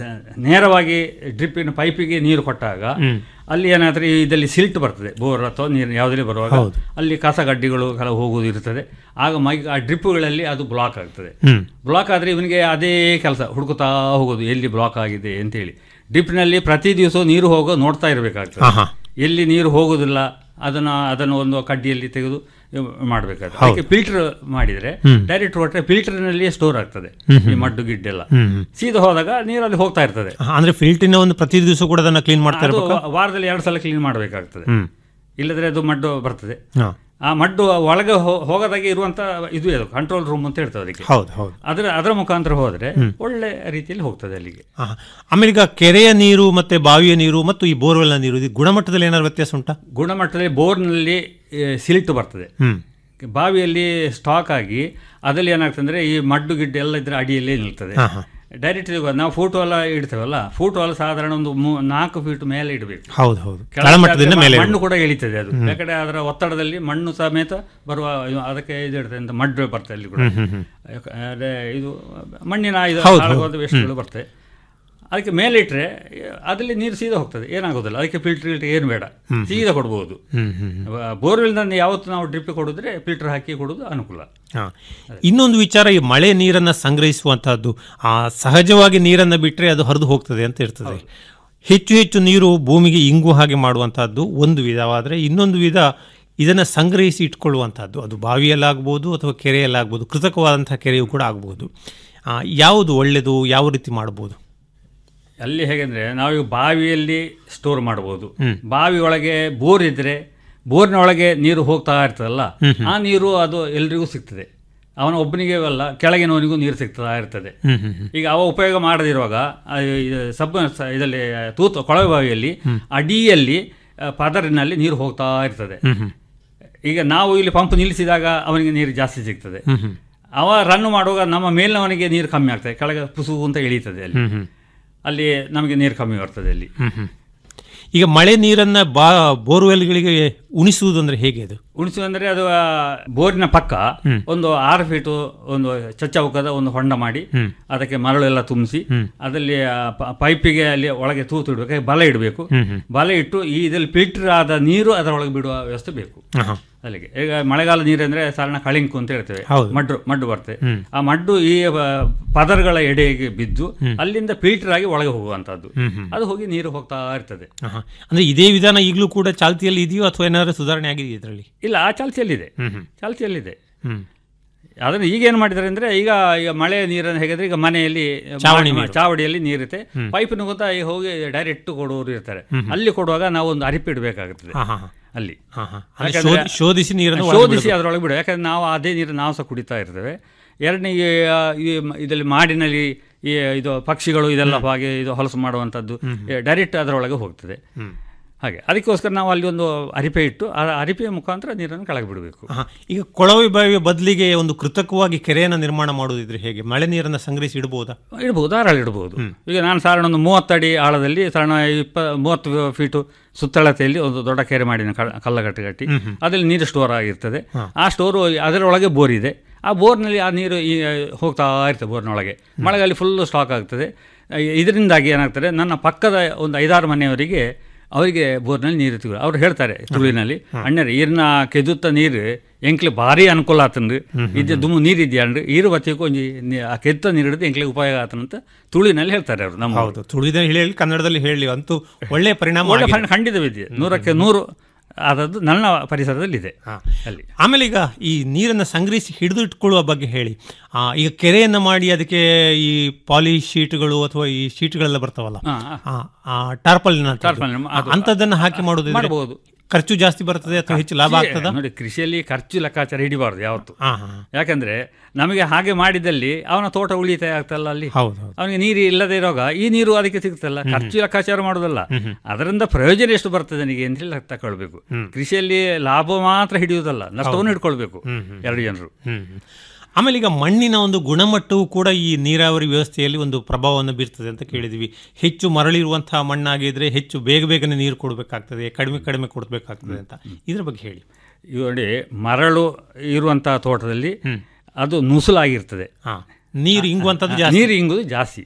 ನೇರವಾಗಿ ಡ್ರಿಪ್ಪಿನ ಪೈಪಿಗೆ ನೀರು ಕೊಟ್ಟಾಗ ಅಲ್ಲಿ ಏನಾದ್ರೆ ಇದರಲ್ಲಿ ಸಿಲ್ಟ್ ಬರ್ತದೆ ಬೋರ್ ಅಥವಾ ನೀರು ಯಾವುದೇ ಬರುವಾಗ ಅಲ್ಲಿ ಕಸ ಗಡ್ಡಿಗಳು ಕೆಲವು ಹೋಗುವುದು ಇರ್ತದೆ ಆಗ ಮೈ ಆ ಡ್ರಿಪ್ಪುಗಳಲ್ಲಿ ಅದು ಬ್ಲಾಕ್ ಆಗ್ತದೆ ಹ್ಮ್ ಬ್ಲಾಕ್ ಆದರೆ ಇವನಿಗೆ ಅದೇ ಕೆಲಸ ಹುಡುಕುತ್ತಾ ಹೋಗೋದು ಎಲ್ಲಿ ಬ್ಲಾಕ್ ಆಗಿದೆ ಅಂತೇಳಿ ಡ್ರಿಪ್ನಲ್ಲಿ ಪ್ರತಿ ದಿವಸ ನೀರು ಹೋಗೋ ನೋಡ್ತಾ ಇರಬೇಕಾಗ್ತದೆ ಹಾ ಹಾ ಎಲ್ಲಿ ನೀರು ಹೋಗುದಿಲ್ಲ ಅದನ್ನ ಅದನ್ನು ಒಂದು ಕಡ್ಡಿಯಲ್ಲಿ ತೆಗೆದು ಮಾಡಬೇಕಾಗ್ತದೆ ಅದಕ್ಕೆ ಫಿಲ್ಟರ್ ಮಾಡಿದ್ರೆ ಡೈರೆಕ್ಟ್ ಹೊಟ್ಟರೆ ಫಿಲ್ಟರ್ನಲ್ಲಿಯೇ ಸ್ಟೋರ್ ಆಗ್ತದೆ ಈ ಮಡ್ಡು ಗಿಡ್ಡೆಲ್ಲ ಹ್ಮ್ ಹ್ಮ್ ಸೀದಾ ಹೋದಾಗ ನೀರಲ್ಲಿ ಹೋಗ್ತಾ ಇರ್ತದೆ ಹಾ, ಅಂದ್ರೆ ಫಿಲ್ಟಿನ ಒಂದು ಪ್ರತಿ ದಿವಸ ಕೂಡ ಅದನ್ನ ಕ್ಲೀನ್ ಮಾಡ್ತಾ ಅದು ಇರ್ಬೇಕು ವಾರದಲ್ಲಿ ಎರಡು ಸಲ ಕ್ಲೀನ್ ಮಾಡಬೇಕಾಗ್ತದೆ ಹ್ಮ್ ಇಲ್ಲದ್ರೆ ಅದು ಮಡ್ಡು ಬರ್ತದೆ ಹಾ ಆ ಮಡ್ಡು ಒಳಗೆ ಹೋ- ಹೋಗದಾಗೆ ಇರುವಂತ ಇದು ಅದು ಕಂಟ್ರೋಲ್ ರೂಮ್ ಅಂತ ಹೇಳ್ತದೆ ಅದಕ್ಕೆ ಹೌದು ಹೌದು ಅದರ ಅದರ ಮುಖಾಂತರ ಹೋದ್ರೆ ಒಳ್ಳೆ ರೀತಿಯಲ್ಲಿ ಹೋಗ್ತದೆ ಅಲ್ಲಿಗೆ ಹಾ. ಆಮೇಲೆ ಈಗ ಕೆರೆಯ ನೀರು ಮತ್ತೆ ಬಾವಿಯ ನೀರು ಮತ್ತು ಈ ಬೋರ್ವೆಲ್ನ ನೀರು ಇದು ಗುಣಮಟ್ಟದಲ್ಲಿ ಏನಾದ್ರು ವ್ಯತ್ಯಾಸ ಉಂಟಾ ಗುಣಮಟ್ಟದಲ್ಲಿ ಬೋರ್ನಲ್ಲಿ ಸಿಲ್ಟ್ ಬರ್ತದೆ ಹ್ಮ್ ಬಾವಿಯಲ್ಲಿ ಸ್ಟಾಕ್ ಆಗಿ ಅದರಲ್ಲಿ ಏನಾಗ್ತದೆ ಅಂದ್ರೆ ಈ ಮಡ್ಡು ಗಿಡ್ಡೆ ಎಲ್ಲ ಇದ್ರೆ ಅಡಿಯಲ್ಲೇ ನಿಲ್ತದೆ ಹಾ, ಹಾ. ಡೈರೆಕ್ಟ್ ನಾವು ಫೋಟೋ ಎಲ್ಲ ಇಡ್ತೇವಲ್ಲ ಫೋಟೋ ಎಲ್ಲ ಸಾಧಾರಣ ಒಂದು ಮೂ- ನಾಲ್ಕು ಫೀಟ್ ಮೇಲೆ ಇಡಬೇಕು ಹೌದು ಹೌದು ಕೆಳಗೆ ತಳಮಟ್ಟದಿಂದ ಮೇಲೆ ಮಣ್ಣು ಕೂಡ ಇಳಿತದೆ ಅದು ಯಾಕಂದ್ರೆ ಅದರ ಒತ್ತಡದಲ್ಲಿ ಮಣ್ಣು ಸಮೇತ ಬರುವ ಇದು ಅದಕ್ಕೆ ಇದು ಇರ್ತದೆ ಅಂತ ಮಡ್ಡು ಬರ್ತದೆ ಅಲ್ಲಿ ಕೂಡ ಯಾಕ- ಅದೇ ಇದು ಮಣ್ಣಿನ ಇದು ಹೌದು, ಹಾಳಾಗುವಂಥ ವೇಸ್ಟ್ಗಳು ಬರ್ತದೆ ಅದಕ್ಕೆ ಮೇಲೆ ಇಟ್ಟರೆ ಅದರಲ್ಲಿ ನೀರು ಸೀದಾ ಹೋಗ್ತದೆ ಏನಾಗೋದಿಲ್ಲ ಅದಕ್ಕೆ ಫಿಲ್ಟರ್ ಗಿಲ್ಟರ್ ಏನು ಬೇಡ ಸೀದಾ ಕೊಡ್ಬೋದು ಹ್ಮ್ ಹ್ಮ್ ಬೋರ್ವೆಲ್ನಲ್ಲಿ ಯಾವತ್ತು ನಾವು ಡ್ರಿಪ್ ಕೊಡಿದ್ರೆ ಫಿಲ್ಟರ್ ಹಾಕಿ ಕೊಡೋದು ಅನುಕೂಲ ಹಾ. ಇನ್ನೊಂದು ವಿಚಾರ ಈ ಮಳೆ ನೀರನ್ನ ಸಂಗ್ರಹಿಸುವಂತಹದ್ದು ಆ ಸಹಜವಾಗಿ ನೀರನ್ನ ಬಿಟ್ಟರೆ ಅದು ಹರಿದು ಹೋಗ್ತದೆ ಅಂತ ಇರ್ತದೆ ಹೆಚ್ಚು ಹೆಚ್ಚು ನೀರು ಭೂಮಿಗೆ ಇಂಗು ಹಾಗೆ ಮಾಡುವಂತಹದ್ದು ಒಂದು ವಿಧವಾದರೆ ಇನ್ನೊಂದು ವಿಧ ಇದನ್ನ ಸಂಗ್ರಹಿಸಿ ಇಟ್ಕೊಳ್ಳುವಂತಹದ್ದು ಅದು ಬಾವಿಯಲ್ಲಾಗ್ಬೋದು ಅಥವಾ ಕೆರೆಯಲ್ಲಾಗ್ಬೋದು ಕೃತಕವಾದಂತಹ ಕೆರೆಯೂ ಕೂಡ ಆಗ್ಬೋದು ಆ, ಯಾವುದು ಒಳ್ಳೆಯದು ಯಾವ ರೀತಿ ಮಾಡ್ಬೋದು ಅಲ್ಲಿ ಹೇಗೆಂದ್ರೆ ನಾವೀಗ ಬಾವಿಯಲ್ಲಿ ಸ್ಟೋರ್ ಮಾಡ್ಬೋದು ಬಾವಿ ಒಳಗೆ ಬೋರ್ ಇದ್ರೆ ಬೋರ್ನ ಒಳಗೆ ನೀರು ಹೋಗ್ತಾ ಇರ್ತದಲ್ಲ ಆ ನೀರು ಅದು ಎಲ್ರಿಗೂ ಸಿಗ್ತದೆ ಅವನ ಒಬ್ಬನಿಗೆ ಅಲ್ಲ ಕೆಳಗಿನವನಿಗೂ ನೀರು ಸಿಗ್ತಾ ಇರ್ತದೆ ಹ್ಮ್ ಹ್ಮ್ ಹ್ಮ್. ಈಗ ಅವ ಉಪಯೋಗ ಮಾಡದಿರುವಾಗ ಆ, ಇದು ಸಬ್ ಸ- ಇದರಲ್ಲಿ ತೂತು ಕೊಳವೆ ಬಾವಿಯಲ್ಲಿ ಅಡಿಯಲ್ಲಿ ಆ, ಪದರಿನಲ್ಲಿ ನೀರು ಹೋಗ್ತಾ ಇರ್ತದೆ ಈಗ ನಾವು ಇಲ್ಲಿ ಪಂಪ್ ನಿಲ್ಲಿಸಿದಾಗ ಅವನಿಗೆ ನೀರು ಜಾಸ್ತಿ ಸಿಗ್ತದೆ ಅವ ರನ್ ಮಾಡುವಾಗ ನಮ್ಮ ಮೇಲಿನವನಿಗೆ ನೀರು ಕಮ್ಮಿ ಆಗ್ತದೆ ಕೆಳಗೆ ಪುಸು ಅಂತ ಇಳೀತದೆ ಅಲ್ಲಿ ಹ್ಮ್ ಹ್ಮ್. ಅಲ್ಲಿ ನಮಗೆ ನೀರು ಕಮ್ಮಿ ಬರ್ತದೆ ಅಲ್ಲಿ ಹ್ಮ್ ಹ್ಮ್. ಈಗ ಮಳೆ ನೀರನ್ನ ಬಾ ಬೋರ್ವೆಲ್ಗಳಿಗೆ ಉಣಿಸುವುದು ಅಂದ್ರೆ ಹೇಗೆ ಅದು ಉಣಿಸು ಅಂದ್ರೆ ಅದು ಆ, ಬೋರಿನ ಪಕ್ಕ ಒಂದು ಆರು ಫೀಟು ಒಂದು ಚಚ್ಚೌಕದ ಒಂದು ಹೊಂಡ ಮಾಡಿ ಅದಕ್ಕೆ ಮರಳೆಲ್ಲ ತುಂಬಿಸಿ ಅದರಲ್ಲಿ ಆ ಪ- ಪೈಪಿಗೆ ಅಲ್ಲಿ ಒಳಗೆ ತೂತು ಇಡಬೇಕು ಬಲ ಇಡಬೇಕು ಬಲ ಇಟ್ಟು ಈ ಇದರಲ್ಲಿ ಫಿಲ್ಟರ್ ಆದ ನೀರು ಅದರೊಳಗೆ ಬಿಡುವ ವ್ಯವಸ್ಥೆ ಬೇಕು ಆಹಾ. ಅಲ್ಲಿಗೆ ಈಗ ಮಳೆಗಾಲ ನೀರಂದ್ರೆ ಸಾಧಾರಣ ಕಳಿಂಕು ಅಂತ ಹೇಳ್ತೇವೆ ಹೌದು. ಮಡ್ಡು ಮಡ್ಡು ಬರ್ತದೆ ಆ ಮಡ್ಡು ಈ ಆ, ಪದರಗಳ ಎಡೆಗೆ ಬಿದ್ದು ಅಲ್ಲಿಂದ ಫಿಲ್ಟರ್ ಆಗಿ ಒಳಗೆ ಹೋಗುವಂತದ್ದು ಅದು ಹೋಗಿ ನೀರು ಹೋಗ್ತಾ ಇರ್ತದೆ ಆಹಾ. ಅಂದ್ರೆ ಇದೇ ವಿಧಾನ ಈಗಲೂ ಕೂಡ ಚಾಲ್ತಿಯಲ್ಲಿ ಇದೆಯೋ ಅಥವಾ ಏನಾದ್ರು ಸುಧಾರಣೆ ಆಗಿದೆಯಾ ಇದರಲ್ಲಿ ಇಲ್ಲ ಆ ಚಾಲ್ತಿಯಲ್ಲಿದೆ ಚಾಲ್ತಿಯಲ್ಲಿದೆ ಹ್ಮ್ ಅದನ್ನು ಈಗ ಏನು ಮಾಡಿದ್ದಾರೆ ಅಂದರೆ ಈಗ ಈಗ ಮಳೆ ನೀರನ್ನು ಹೇಗಿದ್ರೆ ಈಗ ಮನೆಯಲ್ಲಿ ಚಾವಣಿ ಮ- ನೀರು. ಚಾವಡಿಯಲ್ಲಿ ನೀರಿರುತ್ತೆ ಪೈಪಿನ ಗೊತ್ತಾ ಈಗ ಹೋಗಿ ಡೈರೆಕ್ಟ್ ಕೊಡುವವರು ಇರ್ತಾರೆ ಅಲ್ಲಿ ಕೊಡುವಾಗ ನಾವು ಒಂದು ಅರಿಪಿ ಇಡಬೇಕಾಗುತ್ತದೆ ಹಾ ಹಾ ಹಾ ಅಲ್ಲಿ ಹಾ ಹಾ ಅಂದ್ರೆ ಯಾಕಂದ್ರೆ- ಶೋಧಿ- ಶೋಧಿಸಿ ನೀರನ್ನು ಒಳಗೆ ಶೋಧಿಸಿ ಬಿಡಬೇಕು. ಅದರೊಳಗೆ ಬಿಡು ಯಾಕಂದ್ರೆ ನಾವು ಅದೇ ನೀರು ನಾವು ಸಹ ಕುಡಿತಾ ಇರ್ತೇವೆ ಎರಡನೇ ಈ ಮ- ಇದರಲ್ಲಿ ಮಾಡಿನಲ್ಲಿ ಈ ಇದು ಪಕ್ಷಿಗಳು ಇದೆಲ್ಲ ಹಾಗೆ ಇದು ಹೊಲಸು ಮಾಡುವಂಥದ್ದು ಡೈರೆಕ್ಟ್ ಅದರೊಳಗೆ ಹೋಗ್ತದೆ ಹ್ಮ್. ಹಾಗೆ ಅದಕ್ಕೋಸ್ಕರ ನಾವು ಅಲ್ಲಿ ಒಂದು ಅರಿಪೆ ಇಟ್ಟು ಆ ಅರಿಪೆಯ ಮುಖಾಂತರ ನೀರನ್ನು ಕೆಳಗೆ ಬಿಡಬೇಕು ಹಾ, ಈಗ ಕೊಳವೆ ಬಾವಿಯ ಬದಲಿಗೆ ಒಂದು ಕೃತಕವಾಗಿ ಕೆರೆಯನ್ನು ನಿರ್ಮಾಣ ಮಾಡುವುದಿದ್ರೆ ಹೇಗೆ ಮಳೆ ನೀರನ್ನು ಸಂಗ್ರಹಿಸಿ ಇಡಬಹುದಾ ಇಡ್ಬೋದು ಧಾರಾಳ ಇಡ್ಬೋದು ಈಗ ನಾನು ಸಾಧಾರಣ ಒಂದು ಮೂವತ್ತಡಿ ಆಳದಲ್ಲಿ ಸಾಧಾರಣ ಇಪ್ಪ ಮೂವತ್ತು ಫೀಟು ಸುತ್ತಳತೆಯಲ್ಲಿ ಒಂದು ದೊಡ್ಡ ಕೆರೆ ಮಾಡಿನ ಕಲ್ಲಗಟ್ಟು ಕಟ್ಟಿ ಅದರಲ್ಲಿ ನೀರು ಸ್ಟೋರ್ ಆಗಿರ್ತದೆ ಆ ಸ್ಟೋರು ಅದರೊಳಗೆ ಬೋರ್ ಇದೆ ಆ ಬೋರ್ನಲ್ಲಿ ಆ ನೀರು ಈ ಹೋಗ್ತಾ ಇರ್ತದೆ ಬೋರ್ನೊಳಗೆ ಮಳೆಗಾಲ ಫುಲ್ ಸ್ಟಾಕ್ ಆಗ್ತದೆ ಇದರಿಂದಾಗಿ ಏನಾಗ್ತದೆ ನನ್ನ ಪಕ್ಕದ ಒಂದು ಐದಾರು ಮನೆಯವರಿಗೆ ಅವರಿಗೆ ಬೋರ್ನಲ್ಲಿ ನೀರು ತಿಗಳು ಅವ್ರು ಹೇಳ್ತಾರೆ ತುಳುವಿನಲ್ಲಿ ಅಣ್ಣರೇ ಈರಿನ ಕೆದುತ್ತ ನೀರು ಎಂಕ್ಲೆ ಭಾರಿ ಅನುಕೂಲ ಆತಂದು ಇದ್ದ ದುಮ್ಮು ನೀರು ಇದೆಯಂಡ್ರಿ ಈರು ಬತ್ತಿಗೆ ಒಂಜಿ ನೀ- ಆ ಕೆತ್ತ ನೀರು ಹಿಡಿದು ಎಂಕ್ಲೆ ಉಪಯೋಗ ಆತನಂತ ತುಳುವಿನಲ್ಲಿ ಹೇಳ್ತಾರೆ ಅವರು ನಮ್ಮ ಹೌದು ತುಳಿದ ಹೇಳಿ ಕನ್ನಡದಲ್ಲಿ ಹೇಳಿ ಅಂತೂ ಒಳ್ಳೆಯ ಪರಿಣಾಮ ಒಳ್ಳೆ ಆಗಿದೆ. ಖಂಡ- ಖಂಡಿತವಿದೆ ನೂರಕ್ಕೆ ನೂರು ಆದದ್ದು ನನ್ನ ಪರಿಸರದಲ್ಲಿ ಇದೆ ಹಾ. ಅಲ್ಲಿ ಆಮೇಲೆ ಈಗ ಈ ನೀರನ್ನು ಸಂಗ್ರಹಿಸಿ ಹಿಡಿದು ಇಟ್ಕೊಳ್ಳುವ ಬಗ್ಗೆ ಹೇಳಿ ಆ, ಈಗ ಕೆರೆಯನ್ನು ಮಾಡಿ ಅದಕ್ಕೆ ಈ ಪಾಲಿ ಶೀಟ್ಗಳು ಅಥವಾ ಈ ಶೀಟ್ಗಳೆಲ್ಲ ಬರ್ತಾವಲ್ಲ ಹಾ, ಟಾರ್ಪಲ್ ಟಾರ್ಪಲಿನ್ ಅದು- ಅಂತದನ್ನ ಹಾಕಿ ಮಾಡೋದು ಮಾಡಬಹುದು ಖರ್ಚು ಜಾಸ್ತಿ ಬರ್ತದೆ ಅಥವಾ ಹೆಚ್ಚು ಲಾಭ ಆಗ್ತದ ನೋಡಿ ಕೃಷಿಯಲ್ಲಿ ಖರ್ಚು ಲೆಕ್ಕಾಚಾರ ಹಿಡಿಬಾರ್ದು ಯಾವತ್ತು ಹಾ ಹಾ ಯಾಕಂದ್ರೆ ನಮಗೆ ಹಾಗೆ ಮಾಡಿದಲ್ಲಿ ಅವನ ತೋಟ ಉಳಿತಾಯ ಆಗ್ತಲ್ಲ ಅಲ್ಲಿ ಹೌದು ಹೌದು ಅವನಿಗೆ ನೀರು ಇಲ್ಲದೆ ಇರುವಾಗ ಈ ನೀರು ಅದಕ್ಕೆ ಸಿಗ್ತಲ್ಲ ಖರ್ಚು ಲೆಕ್ಕಾಚಾರ ಮಾಡೋದಲ್ಲ ಅದರಿಂದ ಪ್ರಯೋಜನ ಎಷ್ಟು ಬರ್ತದೆ ನನಗೆ ಅಂತ ಹೇಳಿ ತಗೊಳ್ಬೇಕು ಕೃಷಿಯಲ್ಲಿ ಲಾಭ ಮಾತ್ರ ಹಿಡಿಯುವುದಲ್ಲ ನಷ್ಟವನ್ನು ಹಿಡ್ಕೊಳ್ಬೇಕು ಎರಡು ಜನರು ಹ್ಮ್ ಹ್ಮ್. ಆಮೇಲೆ ಈಗ ಮಣ್ಣಿನ ಒಂದು ಗುಣಮಟ್ಟವು ಕೂಡ ಈ ನೀರಾವರಿ ವ್ಯವಸ್ಥೆಯಲ್ಲಿ ಒಂದು ಪ್ರಭಾವವನ್ನು ಬೀರ್ತದೆ ಅಂತ ಕೇಳಿದ್ವಿ ಹೆಚ್ಚು ಮರಳಿರುವಂತಹ ಮಣ್ಣಾಗಿದ್ರೆ ಹೆಚ್ಚು ಬೇಗ ಬೇಗನೆ ನೀರು ಕೊಡಬೇಕಾಗ್ತದೆ ಕಡಿಮೆ ಕಡಿಮೆ ಕೊಡಬೇಕಾಗ್ತದೆ ಅಂತ ಇದ್ರ ಬಗ್ಗೆ ಹೇಳಿ ಈಗ ನೋಡಿ ಮರಳು ಇರುವಂತಹ ತೋಟದಲ್ಲಿ ಅದು ನುಸುಲಾಗಿರ್ತದೆ ಹಾ ನೀರು ಇಂಗುವಂತದ್ದು ಜಾಸ್ತಿ ನೀರು ಇಂಗುದು ಜಾಸ್ತಿ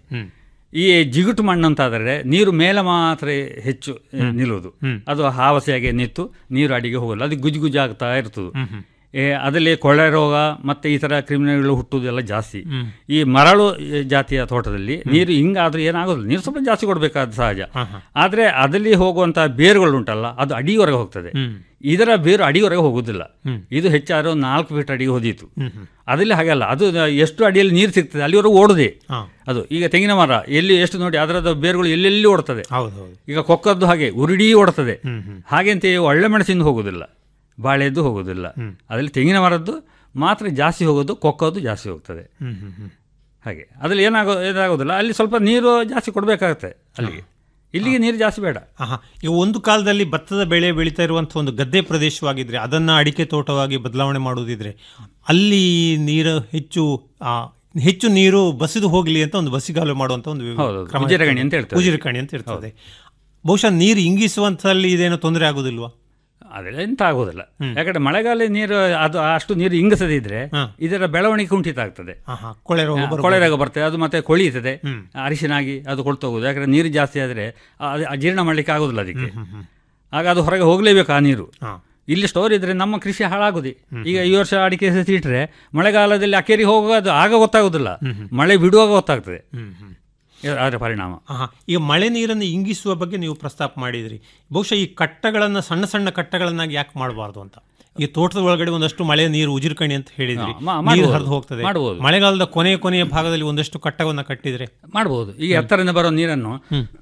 ಈ ಜಿಗುಟು ಮಣ್ಣು ಅಂತಾದರೆ ನೀರು ಮೇಲೆ ಮಾತ್ರ ಹೆಚ್ಚು ನಿಲ್ಲುವುದು ಅದು ಹಾವಸೆಯಾಗಿ ನಿಂತು ನೀರು ಅಡಿಗೆ ಹೋಗಲ್ಲ ಅದು ಗುಜು ಗುಜು ಆಗ್ತಾ ಇರ್ತದೆ ಏ, ಅದರಲ್ಲಿ ಕೊಳೆ ರೋಗ ಮತ್ತೆ ಈ ತರ ಕ್ರಿಮಿನಲ್ಗಳು ಹುಟ್ಟುವುದೆಲ್ಲ ಜಾಸ್ತಿ ಈ ಮರಳು ಈ ಜಾತಿಯ ತೋಟದಲ್ಲಿ ನೀರು ಹಿಂಗಾದ್ರೂ ಏನಾಗೋದಿಲ್ಲ ನೀರು ಸ್ವಲ್ಪ ಜಾಸ್ತಿ ಕೊಡಬೇಕಾದ ಸಹಜ ಆದ್ರೆ ಅದರಲ್ಲಿ ಹೋಗುವಂತಹ ಬೇರುಗಳು ಉಂಟಲ್ಲ ಅದು ಅಡಿಯವರೆಗೆ ಹೋಗ್ತದೆ ಇದರ ಬೇರು ಅಡಿಯವರೆಗೆ ಹೋಗುದಿಲ್ಲ ಇದು ಹೆಚ್ಚಾದ್ರೆ ಒಂದು ನಾಲ್ಕು ಫೀಟ್ ಅಡಿಗೆ ಹೋದೀತು ಅದಲ್ಲಿ ಹಾಗಲ್ಲ ಅದು ಎಷ್ಟು ಅಡಿಯಲ್ಲಿ ನೀರು ಸಿಗ್ತದೆ ಅಲ್ಲಿವರೆಗೂ ಓಡದೆ ಹಾ. ಅದು ಈಗ ತೆಂಗಿನ ಮರ ಎಲ್ಲಿ ಎಷ್ಟು ನೋಡಿ ಅದರದ ಬೇರುಗಳು ಎಲ್ಲೆಲ್ಲಿ ಓಡ್ತದೆ ಹೌದು ಹೌದು ಈಗ ಕೊಕ್ಕದ್ದು ಹಾಗೆ ಉರುಡಿ ಓಡ್ತದೆ ಹಾಗೆಂತ ಒಳ್ಳೆ ಮೆಣಸಿಂದ ಹೋಗುದಿಲ್ಲ ಬಾಳೆದ್ದು ಹೋಗುದಿಲ್ಲ ಅದರಲ್ಲಿ ತೆಂಗಿನ ಮರದ್ದು ಮಾತ್ರ ಜಾಸ್ತಿ ಹೋಗೋದು ಕೊಕ್ಕದ್ದು ಜಾಸ್ತಿ ಹೋಗ್ತದೆ ಹ್ಮ್ ಹ್ಮ್ ಹ್ಮ್ ಹಾಗೆ ಅದ್ರಲ್ಲಿ ಏನಾಗೋ ಏನಾಗೋದಿಲ್ಲ ಅಲ್ಲಿ ಸ್ವಲ್ಪ ನೀರು ಜಾಸ್ತಿ ಕೊಡಬೇಕಾಗತ್ತೆ ಅಲ್ಲಿಗೆ ಇಲ್ಲಿಗೆ ನೀರು ಜಾಸ್ತಿ ಬೇಡ ಆಹಾ. ಈಗ ಒಂದು ಕಾಲದಲ್ಲಿ ಭತ್ತದ ಬೆಳೆ ಬೆಳೀತಾ ಇರುವಂತಹ ಒಂದು ಗದ್ದೆ ಪ್ರದೇಶವಾಗಿದ್ರೆ ಅದನ್ನ ಅಡಿಕೆ ತೋಟವಾಗಿ ಬದಲಾವಣೆ ಮಾಡುವುದಿದ್ರೆ ಅಲ್ಲಿ ನೀರು ಹೆಚ್ಚು ಆ, ಹೆಚ್ಚು ನೀರು ಬಸಿದು ಹೋಗ್ಲಿ ಅಂತ ಒಂದು ಬಸಿಗಾಲು ಮಾಡುವಂತ ಒಂದು ಹೌದು, ಕ್ರಮ ಉಜಿರಗಣಿ ಇರ್ತದೆ. ಅಂತ ಹೇಳ್ತಾರೆ. ಉಜಿರಗಣಿ ಅಂತ ಇರ್ತದೆ ಬಹುಶಃ ನೀರು ಇಂಗಿಸುವಂತಲ್ಲಿ ಇದೇನೋ ತೊಂದರೆ ಆಗುದಿಲ್ವಾ ಅದೆಲ್ಲ ಎಂತ ಆಗೋದಿಲ್ಲ ಯಾಕಂದ್ರೆ ಮಳೆಗಾಲ ನೀರು ಅದು ಅಷ್ಟು ನೀರು ಇಂಗಿಸದೇ ಇದ್ರೆ ಹಾ. ಇದರ ಬೆಳವಣಿಗೆ ಕುಂಠಿತ ಆಗ್ತದೆ ಆಹಾ, ಕೊಳೆ ರೋಗ ಬರ್ಬೋದು. ಕೊಳೆ ರೋಗ ಬರ್ತದೆ ಅದು ಮತ್ತೆ ಕೊಳಿಯುತ್ತದೆ ಅರಿಶಿನಾಗಿ ಅದು ಕೊಳ್ತೋಗುದು ಯಾಕಂದ್ರೆ ನೀರು ಜಾಸ್ತಿ ಆದರೆ ಜೀರ್ಣ ಮಾಡ್ಲಿಕ್ಕೆ ಆಗೋದಿಲ್ಲ ಅದಕ್ಕೆ ಆಗ ಅದು ಹೊರಗೆ ಹೋಗಲೇಬೇಕು ಆ ನೀರು ಹಾ. ಇಲ್ಲಿ ಸ್ಟೋರ್ ಇದ್ರೆ ನಮ್ಮ ಕೃಷಿ ಹಾಳಾಗುದಿ ಈಗ ಈ ವರ್ಷ ಅಡಿಕೆ ಸಸಿ ಇಟ್ರೆ ಮಳೆಗಾಲದಲ್ಲಿ ಅಕೇರಿ ಹೋಗೋದು ಆಗ ಗೊತ್ತಾಗೋದಿಲ್ಲ ಮಳೆ ಬಿಡುವಾಗ ಗೊತ್ತಾಗ್ತದೆ ಹ್ಮ್ ಹ್ಮ್ ಇ- ಅದರ ಪರಿಣಾಮ ಆಹಾ. ಈಗ ಮಳೆ ನೀರನ್ನು ಇಂಗಿಸುವ ಬಗ್ಗೆ ನೀವು ಪ್ರಸ್ತಾಪ ಮಾಡಿದ್ರಿ ಬಹುಶಃ ಈ ಕಟ್ಟಗಳನ್ನ ಸಣ್ಣ ಸಣ್ಣ ಕಟ್ಟಗಳನ್ನಾಗಿ ಯಾಕೆ ಮಾಡಬಾರ್ದು ಅಂತ ಈ ತೋಟದ ಒಳಗಡೆ ಒಂದಷ್ಟು ಮಳೆ ನೀರು ಉಜಿರ್ಕಣಿ ಅಂತ ಹೇಳಿದ್ರಿ ಹಾ, ಮಾ- ನೀರು ಮಾಡ್ಬೋದು. ಹರಿದು ಹೋಗ್ತದೆ ಮಾಡ್ಬೋದು. ಮಳೆಗಾಲದ ಕೊನೆಯ ಕೊನೆಯ ಭಾಗದಲ್ಲಿ ಒಂದಷ್ಟು ಕಟ್ಟವನ್ನ ಕಟ್ಟಿದ್ರೆ ಮಾಡ್ಬೋದು ಈಗ ಎತ್ತರದಿಂದ ಬರೋ ನೀರನ್ನು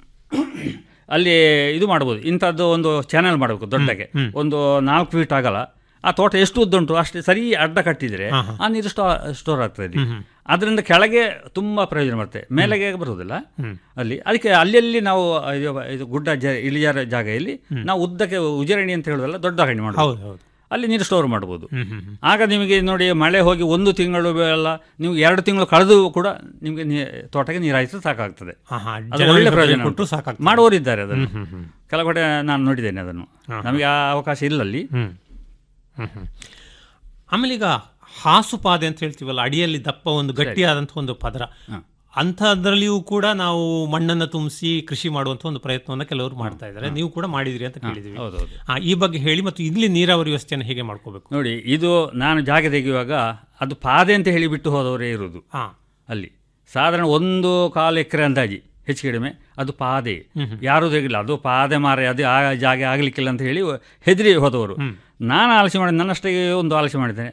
ಅಲ್ಲಿ ಇದು ಮಾಡ್ಬೋದು ಇಂಥದ್ದು ಒಂದು ಚಾನೆಲ್ ಮಾಡಬೇಕು ದೊಡ್ಡಗೆ ಒಂದು ನಾಲ್ಕು ಫೀಟ್ ಆಗಲ್ಲ ಆ ತೋಟ ಎಷ್ಟು ಉದ್ದುಂಟು ಅಷ್ಟೇ ಸರಿ ಅಡ್ಡ ಕಟ್ಟಿದ್ರೆ ಆ ನೀರು ಸ್ಟೋ ಸ್ಟೋರ್ ಆಗ್ತದೆ ಇಲ್ಲಿ. ಅದರಿಂದ ಕೆಳಗೆ ತುಂಬಾ ಪ್ರಯೋಜನ ಬರುತ್ತೆ ಮೇಲೆಗೆ ಬರುವುದಿಲ್ಲ ಅಲ್ಲಿ ಅದಕ್ಕೆ ಅಲ್ಲಲ್ಲಿ ನಾವು ಇದು ಇದು ಗುಡ್ಡ ಜ ಇಳಿಜಾರ ಜಾಗೆಯಲ್ಲಿ ನಾವು ಉದ್ದಕ್ಕೆ ಉಜಿರಣಿ ಅಂತ ಹೇಳೋದಲ್ಲ ದೊಡ್ಡ ಹಣ್ಣಿ ಹೌದು ಮಾಡಬಹುದು ಹೌದು ಅಲ್ಲಿ ನೀರು ಸ್ಟೋರ್ ಮಾಡ್ಬೋದು ಆಗ ನಿಮಗೆ ನೋಡಿ ಮಳೆ ಹೋಗಿ ಒಂದು ತಿಂಗಳು ಎಲ್ಲ ನೀವು ಎರಡು ತಿಂಗಳು ಕಳೆದು ಕೂಡ ನಿಮಗೆ ನೀ- ತೋಟಕ್ಕೆ ನೀರಾಯಿತು ಸಾಕಾಗ್ತದೆ ಆಹಾ, ಅದು ಜನರಿಗೆ ಒಳ್ಳೆ ಬೆಲೆ ಪ್ರಯೋಜನ ಕೊಟ್ಟು ಉಂಟು. ಸಾಕಾಗ್ತದೆ. ಮಾಡುವವರಿದ್ದಾರೆ ಅದನ್ನು ಕೆಲವು ಕಡೆ ನಾನು ನೋಡಿದ್ದೇನೆ ಅದನ್ನು ನಮಗೆ ಆ ಅವಕಾಶ ಇಲ್ಲ ಅಲ್ಲಿ ಹ್ಮ್ ಹ್ಮ್ ಹ್ಮ್. ಆಮೇಲೆ ಈಗ ಹಾಸುಪಾದೆ ಅಂತ ಹೇಳ್ತೀವಲ್ಲ ಅಡಿಯಲ್ಲಿ ದಪ್ಪ ಒಂದು ಗಟ್ಟಿಯಾದಂಥ ಒಂದು ಪದರ ಅಂಥದ್ರಲ್ಲಿಯೂ ಕೂಡ ನಾವು ಮಣ್ಣನ್ನು ತುಂಬಿಸಿ ಕೃಷಿ ಮಾಡುವಂತ ಒಂದು ಪ್ರಯತ್ನವನ್ನ ಕೆಲವರು ಮಾಡ್ತಾ ಇದ್ದಾರೆ ನೀವು ಕೂಡ ಮಾಡಿದಿರಿ ಅಂತ ಕೇಳಿದ್ವಿ ಹೌದೌದು ಆ, ಈ ಬಗ್ಗೆ ಹೇಳಿ ಮತ್ತು ಇಲ್ಲಿ ನೀರಾವರಿ ವ್ಯವಸ್ಥೆಯನ್ನು ಹೇಗೆ ಮಾಡ್ಕೋಬೇಕು ನೋಡಿ ಇದು ನಾನು ಜಾಗ ತೆಗೆಯುವಾಗ ಅದು ಪಾದೆ ಅಂತ ಹೇಳಿ ಬಿಟ್ಟು ಹೋದವರೇ ಇರುವುದು ಹಾ ಅಲ್ಲಿ ಸಾಧಾರಣ ಒಂದು ಕಾಲು ಎಕರೆ ಅಂದಾಜಿ ಹೆಚ್ಚು ಕಡಿಮೆ ಅದು ಪಾದೆ ಯಾರೂ ತೆಗಿಲ್ಲ ಅದು ಪಾದೆ ಮಾರೆ ಅದು ಆ ಜಾಗ ಆಗಲಿಕ್ಕಿಲ್ಲ ಅಂತ ಹೇಳಿ ಹೆದರಿ ಹೋದವರು ನಾನು ಆಲೋಚನೆ ಮಾಡಿ ನನ್ನಷ್ಟೇ ಒಂದು ಆಲೋಚನೆ ಮಾಡಿದ್ದೇನೆ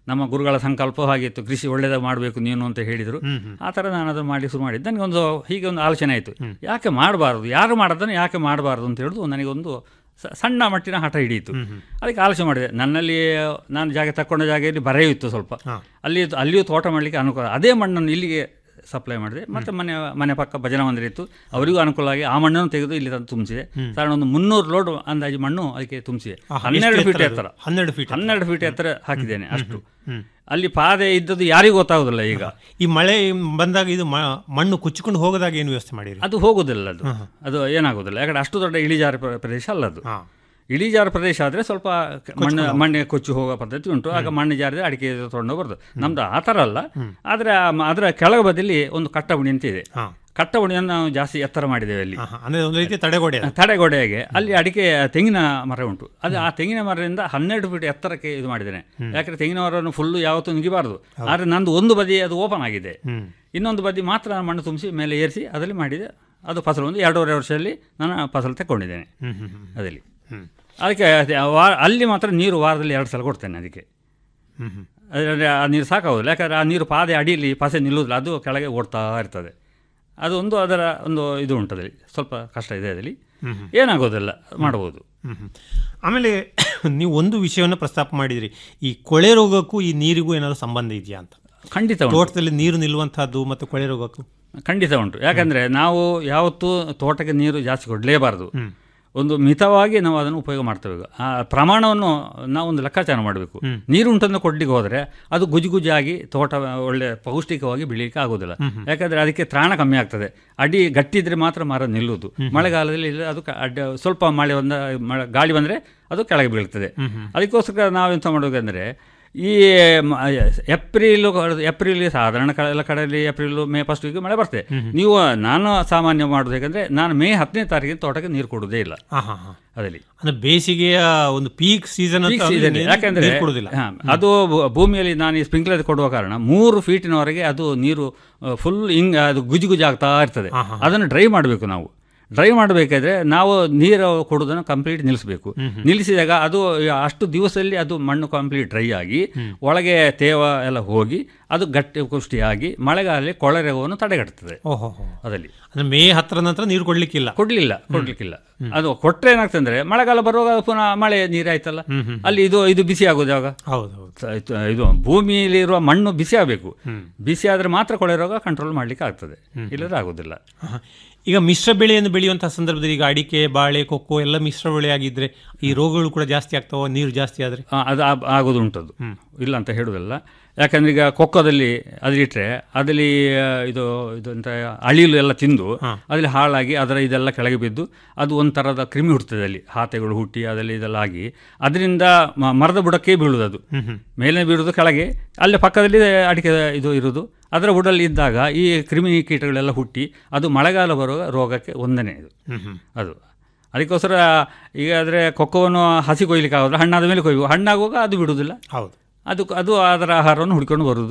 ನಮ್ಮ ಗುರುಗಳ ಸಂಕಲ್ಪ ಹಾಗಿತ್ತು ಕೃಷಿ ಒಳ್ಳೇದಾಗ ಮಾಡಬೇಕು ನೀನು ಅಂತ ಹೇಳಿದರು ಆ ಥರ ನಾನು ಅದನ್ನು ಮಾಡಿ ಶುರು ಮಾಡಿದ್ದು ನನಗೊಂದು ಹೀಗೆ ಒಂದು ಆಲೋಚನೆ ಆಯಿತು ಯಾಕೆ ಮಾಡಬಾರ್ದು ಯಾರು ಮಾಡೋದನ್ನು ಯಾಕೆ ಮಾಡಬಾರ್ದು ಅಂತ ಹೇಳೋದು ನನಗೊಂದು ಸ- ಸಣ್ಣ ಮಟ್ಟಿನ ಹಠ ಹಿಡಿಯಿತು ಅದಕ್ಕೆ ಆಲೋಚನೆ ಮಾಡಿದೆ ನನ್ನಲ್ಲಿ ನಾನು ಜಾಗ ತಕ್ಕೊಂಡ ಜಾಗೆಯಲ್ಲಿ ಬರೆಯೂ ಇತ್ತು ಸ್ವಲ್ಪ ಅಲ್ಲಿ ಅಲ್ಲಿಯೂ ತೋಟ ಮಾಡಲಿಕ್ಕೆ ಅನುಕೂಲ ಅದೇ ಮಣ್ಣನ್ನು ಇಲ್ಲಿಗೆ ಸಪ್ಲೈ ಮಾಡಿದೆ ಮತ್ತೆ ಮನೆ ಮನೆ ಪಕ್ಕ ಭಜನಾ ಮಂದಿರ ಇತ್ತು ಅವರಿಗೂ ಅನುಕೂಲ ಆಗಿ ಆ ಮಣ್ಣನ್ನು ತೆಗೆದು ಇಲ್ಲಿ ತಂದು ತುಂಬಿಸಿದೆ ಸಾಧಾರಣ ಒಂದು ಮುನ್ನೂರು ಲೋಡ್ ಅಂದಾಜು ಮಣ್ಣು ಅದಕ್ಕೆ ತುಂಬಿಸಿದೆ ಹನ್ನೆರಡು ಫೀಟ್ ಎತ್ತರ ಹನ್ನೆರಡು ಫೀಟ್ ಹನ್ನೆರಡು ಫೀಟ್ ಎತ್ತರ ಹಾಕಿದ್ದೇನೆ ಅಷ್ಟು ಅಲ್ಲಿ ಪಾದೆ ಇದ್ದದ್ದು ಯಾರಿಗೂ ಗೊತ್ತಾಗೋದಿಲ್ಲ ಈಗ ಈ ಮಳೆ ಬಂದಾಗ ಇದು ಮ- ಮಣ್ಣು ಕುಚ್ಚಿಕೊಂಡು ಹೋಗದಾಗ ಏನು ವ್ಯವಸ್ಥೆ ಮಾಡಿರಿ ಅದು ಹೋಗೋದಿಲ್ಲ ಅದು ಅದು ಏನಾಗೋದಿಲ್ಲ ಯಾಕಂದ್ರೆ ಅಷ್ಟು ದೊಡ್ಡ ಇಳಿಜಾರು ಪ್ರ- ಪ್ರದೇಶ ಅಲ್ಲ ಅದು ಹಾ ಇಳಿಜಾರು ಪ್ರದೇಶ ಆದರೆ ಸ್ವಲ್ಪ ಕ- ಮಣ್ಣು ಮಣ್ಣೆ ಕೊಚ್ಚಿ ಹೋಗೋ ಪದ್ಧತಿ ಉಂಟು ಆಗ ಮಣ್ಣು ಜಾರಿದ್ರೆ ಅಡಿಕೆ ತೊಗೊಂಡು ಬರೋದು ನಮ್ದು ಆ ಥರ ಅಲ್ಲ ಆದರೆ ಅದರ ಕೆಳಗೆ ಬದಿಲಿ ಒಂದು ಕಟ್ಟಬುಣಿ ಅಂತ ಇದೆ ಹಾ ಕಟ್ಟಬುಣಿಯನ್ನು ನಾವು ಜಾಸ್ತಿ ಎತ್ತರ ಮಾಡಿದ್ದೇವೆ ಅಲ್ಲಿ ಹಾ, ಹಾ. ಅಂದ್ರೆ ಒಂದು ರೀತಿ ತಡೆಗೋಡೆ ಅದು. ತಡೆಗೋಡೆಗೆ ಅಲ್ಲಿ ಅಡಿಕೆ ತೆಂಗಿನ ಮರ ಉಂಟು ಅದು ಆ ತೆಂಗಿನ ಮರದಿಂದ ಹನ್ನೆರಡು ಫೀಟ್ ಎತ್ತರಕ್ಕೆ ಇದು ಮಾಡಿದ್ದೇನೆ ಯಾಕಂದ್ರೆ ತೆಂಗಿನ ಮರವನ್ನು ಫುಲ್ಲು ಯಾವತ್ತೂ ನುಗ್ಗಿಬಾರ್ದು ಆದರೆ ನಂದು ಒಂದು ಬದಿ ಅದು ಓಪನ್ ಆಗಿದೆ ಹ್ಮ್ ಇನ್ನೊಂದು ಬದಿ ಮಾತ್ರ ನಾನು ಮಣ್ಣು ತುಂಬಿಸಿ ಮೇಲೆ ಏರಿಸಿ ಅದರಲ್ಲಿ ಮಾಡಿದೆ ಅದು ಫಸಲು ಒಂದು ಎರಡೂವರೆ ವರ್ಷದಲ್ಲಿ ನಾನು ಫಸಲು ತಗೊಂಡಿದ್ದೇನೆ ಹ್ಮ್ ಹ್ಮ್ ಹ್ಮ್ ಅದರಲ್ಲಿ ಹ್ಮ್ ಅದಕ್ಕೆ ಅದೇ ಆ ವಾ- ಅಲ್ಲಿ ಮಾತ್ರ ನೀರು ವಾರದಲ್ಲಿ ಎರಡು ಸಲ ಕೊಡ್ತೇನೆ ಅದಕ್ಕೆ ಹ್ಮ್ ಹ್ಮ್ ಅದರಲ್ಲಿ ಆ ನೀರು ಸಾಕಾಗೋದಿಲ್ಲ ಯಾಕಂದರೆ ಆ ನೀರು ಪಾದೆ ಅಡಿಯಲ್ಲಿ ಪಸೆ ನಿಲ್ಲುವುದಿಲ್ಲ ಅದು ಕೆಳಗೆ ಓಡ್ತಾ ಇರ್ತದೆ ಅದು ಒಂದು ಅದರ ಒಂದು ಇದು ಉಂಟು ಅದರಲ್ಲಿ ಸ್ವಲ್ಪ ಕಷ್ಟ ಇದೆ ಅದರಲ್ಲಿ ಏನಾಗೋದಿಲ್ಲ ಮಾಡ್ಬೋದು ಹ್ಮ್ ಹ್ಮ್. ಆಮೇಲೆ ನೀವು ಒಂದು ವಿಷಯವನ್ನು ಪ್ರಸ್ತಾಪ ಮಾಡಿದ್ರಿ ಈ ಕೊಳೆ ರೋಗಕ್ಕೂ ಈ ನೀರಿಗೂ ಏನಾದ್ರು ಸಂಬಂಧ ಇದೆಯಾ ಅಂತ ಖಂಡಿತ ಉಂಟು ತೋಟದಲ್ಲಿ ನೀರು ನಿಲ್ಲುವಂತಹದ್ದು ಮತ್ತು ಕೊಳೆ ರೋಗಕ್ಕೂ ಖಂಡಿತ ಉಂಟು ಯಾಕಂದರೆ ನಾವು ಯಾವತ್ತೂ ತೋಟಕ್ಕೆ ನೀರು ಜಾಸ್ತಿ ಕೊಡಲೇಬಾರ್ದು ಒಂದು ಮಿತವಾಗಿ ನಾವು ಅದನ್ನು ಉಪಯೋಗ ಮಾಡ್ತೇವೆ ಈಗ. ಆ ಪ್ರಮಾಣವನ್ನು ನಾವು ಒಂದು ಲೆಕ್ಕಾಚಾರ ಮಾಡಬೇಕು ನೀರು ಉಂಟನ್ನು ಕೊಡ್ಲಿಕ್ಕೆ ಹೋದರೆ ಅದು ಗುಜು ಗುಜಾಗಿ ತೋಟ ಒಳ್ಳೆ ಪೌಷ್ಟಿಕವಾಗಿ ಬೆಳೀಲಿಕ್ಕೆ ಆಗೋದಿಲ್ಲ ಯಾಕಂದರೆ ಅದಕ್ಕೆ ತ್ರಾಣ ಕಮ್ಮಿ ಆಗ್ತದೆ ಅಡಿ ಗಟ್ಟಿದ್ರೆ ಮಾತ್ರ ಮರ ನಿಲ್ಲುವುದು ಮಳೆಗಾಲದಲ್ಲಿ ಇಲ್ಲ ಅದು ಕ- ಅಡ್ಡ ಸ್ವಲ್ಪ ಮಳೆ ಬಂದ ಮಳೆ ಗಾಳಿ ಬಂದರೆ ಅದು ಕೆಳಗೆ ಬೀಳ್ತದೆ ಅದಕ್ಕೋಸ್ಕರ ನಾವೆಂತ ಮಾಡಬೇಕಂದ್ರೆ ಈ ಮ- ಏಪ್ರಿಲ್ ಏಪ್ರಿಲ್ ಸಾಧಾರಣ ಕ- ಎಲ್ಲ ಕಡೆಯಲ್ಲಿ ಏಪ್ರಿಲ್ ಮೇ ಫಸ್ಟ್ ವೀಕ್ ಮಳೆ ಬರ್ತದೆ ನೀವು ನಾನು ಸಾಮಾನ್ಯ ಮಾಡೋದು ಹೇಗೆಂದ್ರೆ ನಾನು ಮೇ ಹತ್ತನೇ ತಾರೀಕಿನ ತೋಟಕ್ಕೆ ನೀರು ಕೊಡುವುದೇ ಇಲ್ಲ ಹಾ ಹಾ ಹಾ ಅದರಲ್ಲಿ ಅಂದ್ರೆ ಬೇಸಿಗೆಯ ಒಂದು ಪೀಕ್ ಸೀಸನ್ Peak season, ಯಾಕಂದ್ರೆ ಕೊಡುದಿಲ್ಲ ಹಾ, ಅದು ಭೂ- ಭೂಮಿಯಲ್ಲಿ ನಾನು ಈ ಸ್ಪ್ರಿಂಕ್ಲರ್ ಕೊಡುವ ಕಾರಣ ಮೂರು ಫೀಟಿನವರೆಗೆ ಅದು ನೀರು ಫುಲ್ ಹಿಂಗ್ ಅದು ಗುಜಿ ಗುಜಿ ಆಗ್ತಾ ಇರ್ತದೆ ಅದನ್ನು ಡ್ರೈ ಮಾಡಬೇಕು ನಾವು ಡ್ರೈ ಮಾಡಬೇಕಾದ್ರೆ ನಾವು ನೀರು ಕೊಡೋದನ್ನು ಕಂಪ್ಲೀಟ್ ನಿಲ್ಲಿಸಬೇಕು ನಿಲ್ಲಿಸಿದಾಗ ಅದು ಅಷ್ಟು ದಿವಸದಲ್ಲಿ ಅದು ಮಣ್ಣು ಕಂಪ್ಲೀಟ್ ಡ್ರೈ ಆಗಿ ಒಳಗೆ ತೇವ ಎಲ್ಲ ಹೋಗಿ ಅದು ಗಟ್ಟಿ ಪುಷ್ಟಿಯಾಗಿ ಮಳೆಗಾಲದಲ್ಲಿ ಕೊಳೆರೋಗವನ್ನು ತಡೆಗಟ್ತದೆ ಓಹೋ ಅದರಲ್ಲಿ ಅಂದ್ರೆ ಮೇ ಹತ್ತರ ನಂತರ ನೀರು ಕೊಡ್ಲಿಕ್ಕಿಲ್ಲ ಕೊಡ್ಲಿಲ್ಲ ಕೊಡ್ಲಿಕ್ಕಿಲ್ಲ ಅದು ಕೊಟ್ರೆ ಏನಾಗ್ತದೆ ಅಂದ್ರೆ ಮಳೆಗಾಲ ಬರುವಾಗ ಪುನಃ ಮಳೆ ನೀರಾಯ್ತಲ್ಲ ಅಲ್ಲಿ ಇದು ಇದು ಬಿಸಿ ಆಗೋದು ಯಾವಾಗ ಹೌದು ಹೌದು ಸ- ಇದು- ಇದು ಭೂಮಿಯಲ್ಲಿರುವ ಮಣ್ಣು ಬಿಸಿ ಆಗಬೇಕು ಬಿಸಿ ಆದರೆ ಮಾತ್ರ ಕೊಳೆ ರೋಗ ಕಂಟ್ರೋಲ್ ಮಾಡ್ಲಿಕ್ಕೆ ಆಗ್ತದೆ ಇಲ್ಲದ್ರೆ ಆಗೋದಿಲ್ಲ ಆಹಾ. ಈಗ ಮಿಶ್ರ ಬೆಳೆಯನ್ನು ಬೆಳೆಯುವಂತಹ ಸಂದರ್ಭದಲ್ಲಿ ಈಗ ಅಡಿಕೆ ಬಾಳೆ ಕೊಕ್ಕೋ ಎಲ್ಲ ಮಿಶ್ರ ಬೆಳೆ ಆಗಿದ್ರೆ ಈ ರೋಗಗಳು ಕೂಡ ಜಾಸ್ತಿ ಆಗ್ತಾವ ನೀರು ಜಾಸ್ತಿ ಆದ್ರೆ ಆ, ಅದು ಆ- ಆಗೋದು ಉಂಟದು ಇಲ್ಲ ಅಂತ ಹೇಳುವುದಲ್ಲ ಯಾಕಂದ್ರೆ ಈಗ ಕೊಕ್ಕೋದಲ್ಲಿ ಅದಿಟ್ರೆ ಅದರಲ್ಲಿ ಆ, ಇದು ಇದು ಅಂತ ಅಳಿಲು ಎಲ್ಲ ತಿಂದು ಅದರಲ್ಲಿ ಹಾಳಾಗಿ ಅದರ ಇದೆಲ್ಲ ಕೆಳಗೆ ಬಿದ್ದು ಅದು ಒಂಥರದ ಕ್ರಿಮಿ ಹುಟ್ಟುತ್ತದೆ ಅಲ್ಲಿ ಹಾತೆಗಳು ಹುಟ್ಟಿ ಅದರಲ್ಲಿ ಇದೆಲ್ಲ ಆಗಿ ಅದರಿಂದ ಮ- ಮರದ ಬುಡಕ್ಕೆ ಬೀಳುವುದು ಅದು ಮೇಲೆ ಬೀಳುವುದು ಕೆಳಗೆ ಅಲ್ಲಿ ಪಕ್ಕದಲ್ಲಿ ಅಡಿಕೆ ಇದು ಇರುವುದು ಅದರ ಬುಡಲ್ಲಿ ಇದ್ದಾಗ ಈ ಕ್ರಿಮಿ ಕೀಟಗಳೆಲ್ಲ ಹುಟ್ಟಿ ಅದು ಮಳೆಗಾಲ ಬರುವ ರೋಗಕ್ಕೆ ಒಂದನೇ ಇದು ಅದು ಅದಕ್ಕೋಸ್ಕರ ಈಗ ಆದರೆ ಕೊಕ್ಕವನ್ನು ಹಸಿ ಕೊಯ್ಲಿಕ್ಕೆ ಆಗೋದ್ರೆ ಹಣ್ಣಾದ ಮೇಲೆ ಕೊಯ್ಬೇಕು ಹಣ್ಣಾಗುವಾಗ ಅದು ಬಿಡುವುದಿಲ್ಲ ಹೌದು ಅದು ಅದು ಅದರ ಆಹಾರವನ್ನು ಹುಡ್ಕೊಂಡು ಬರುವುದು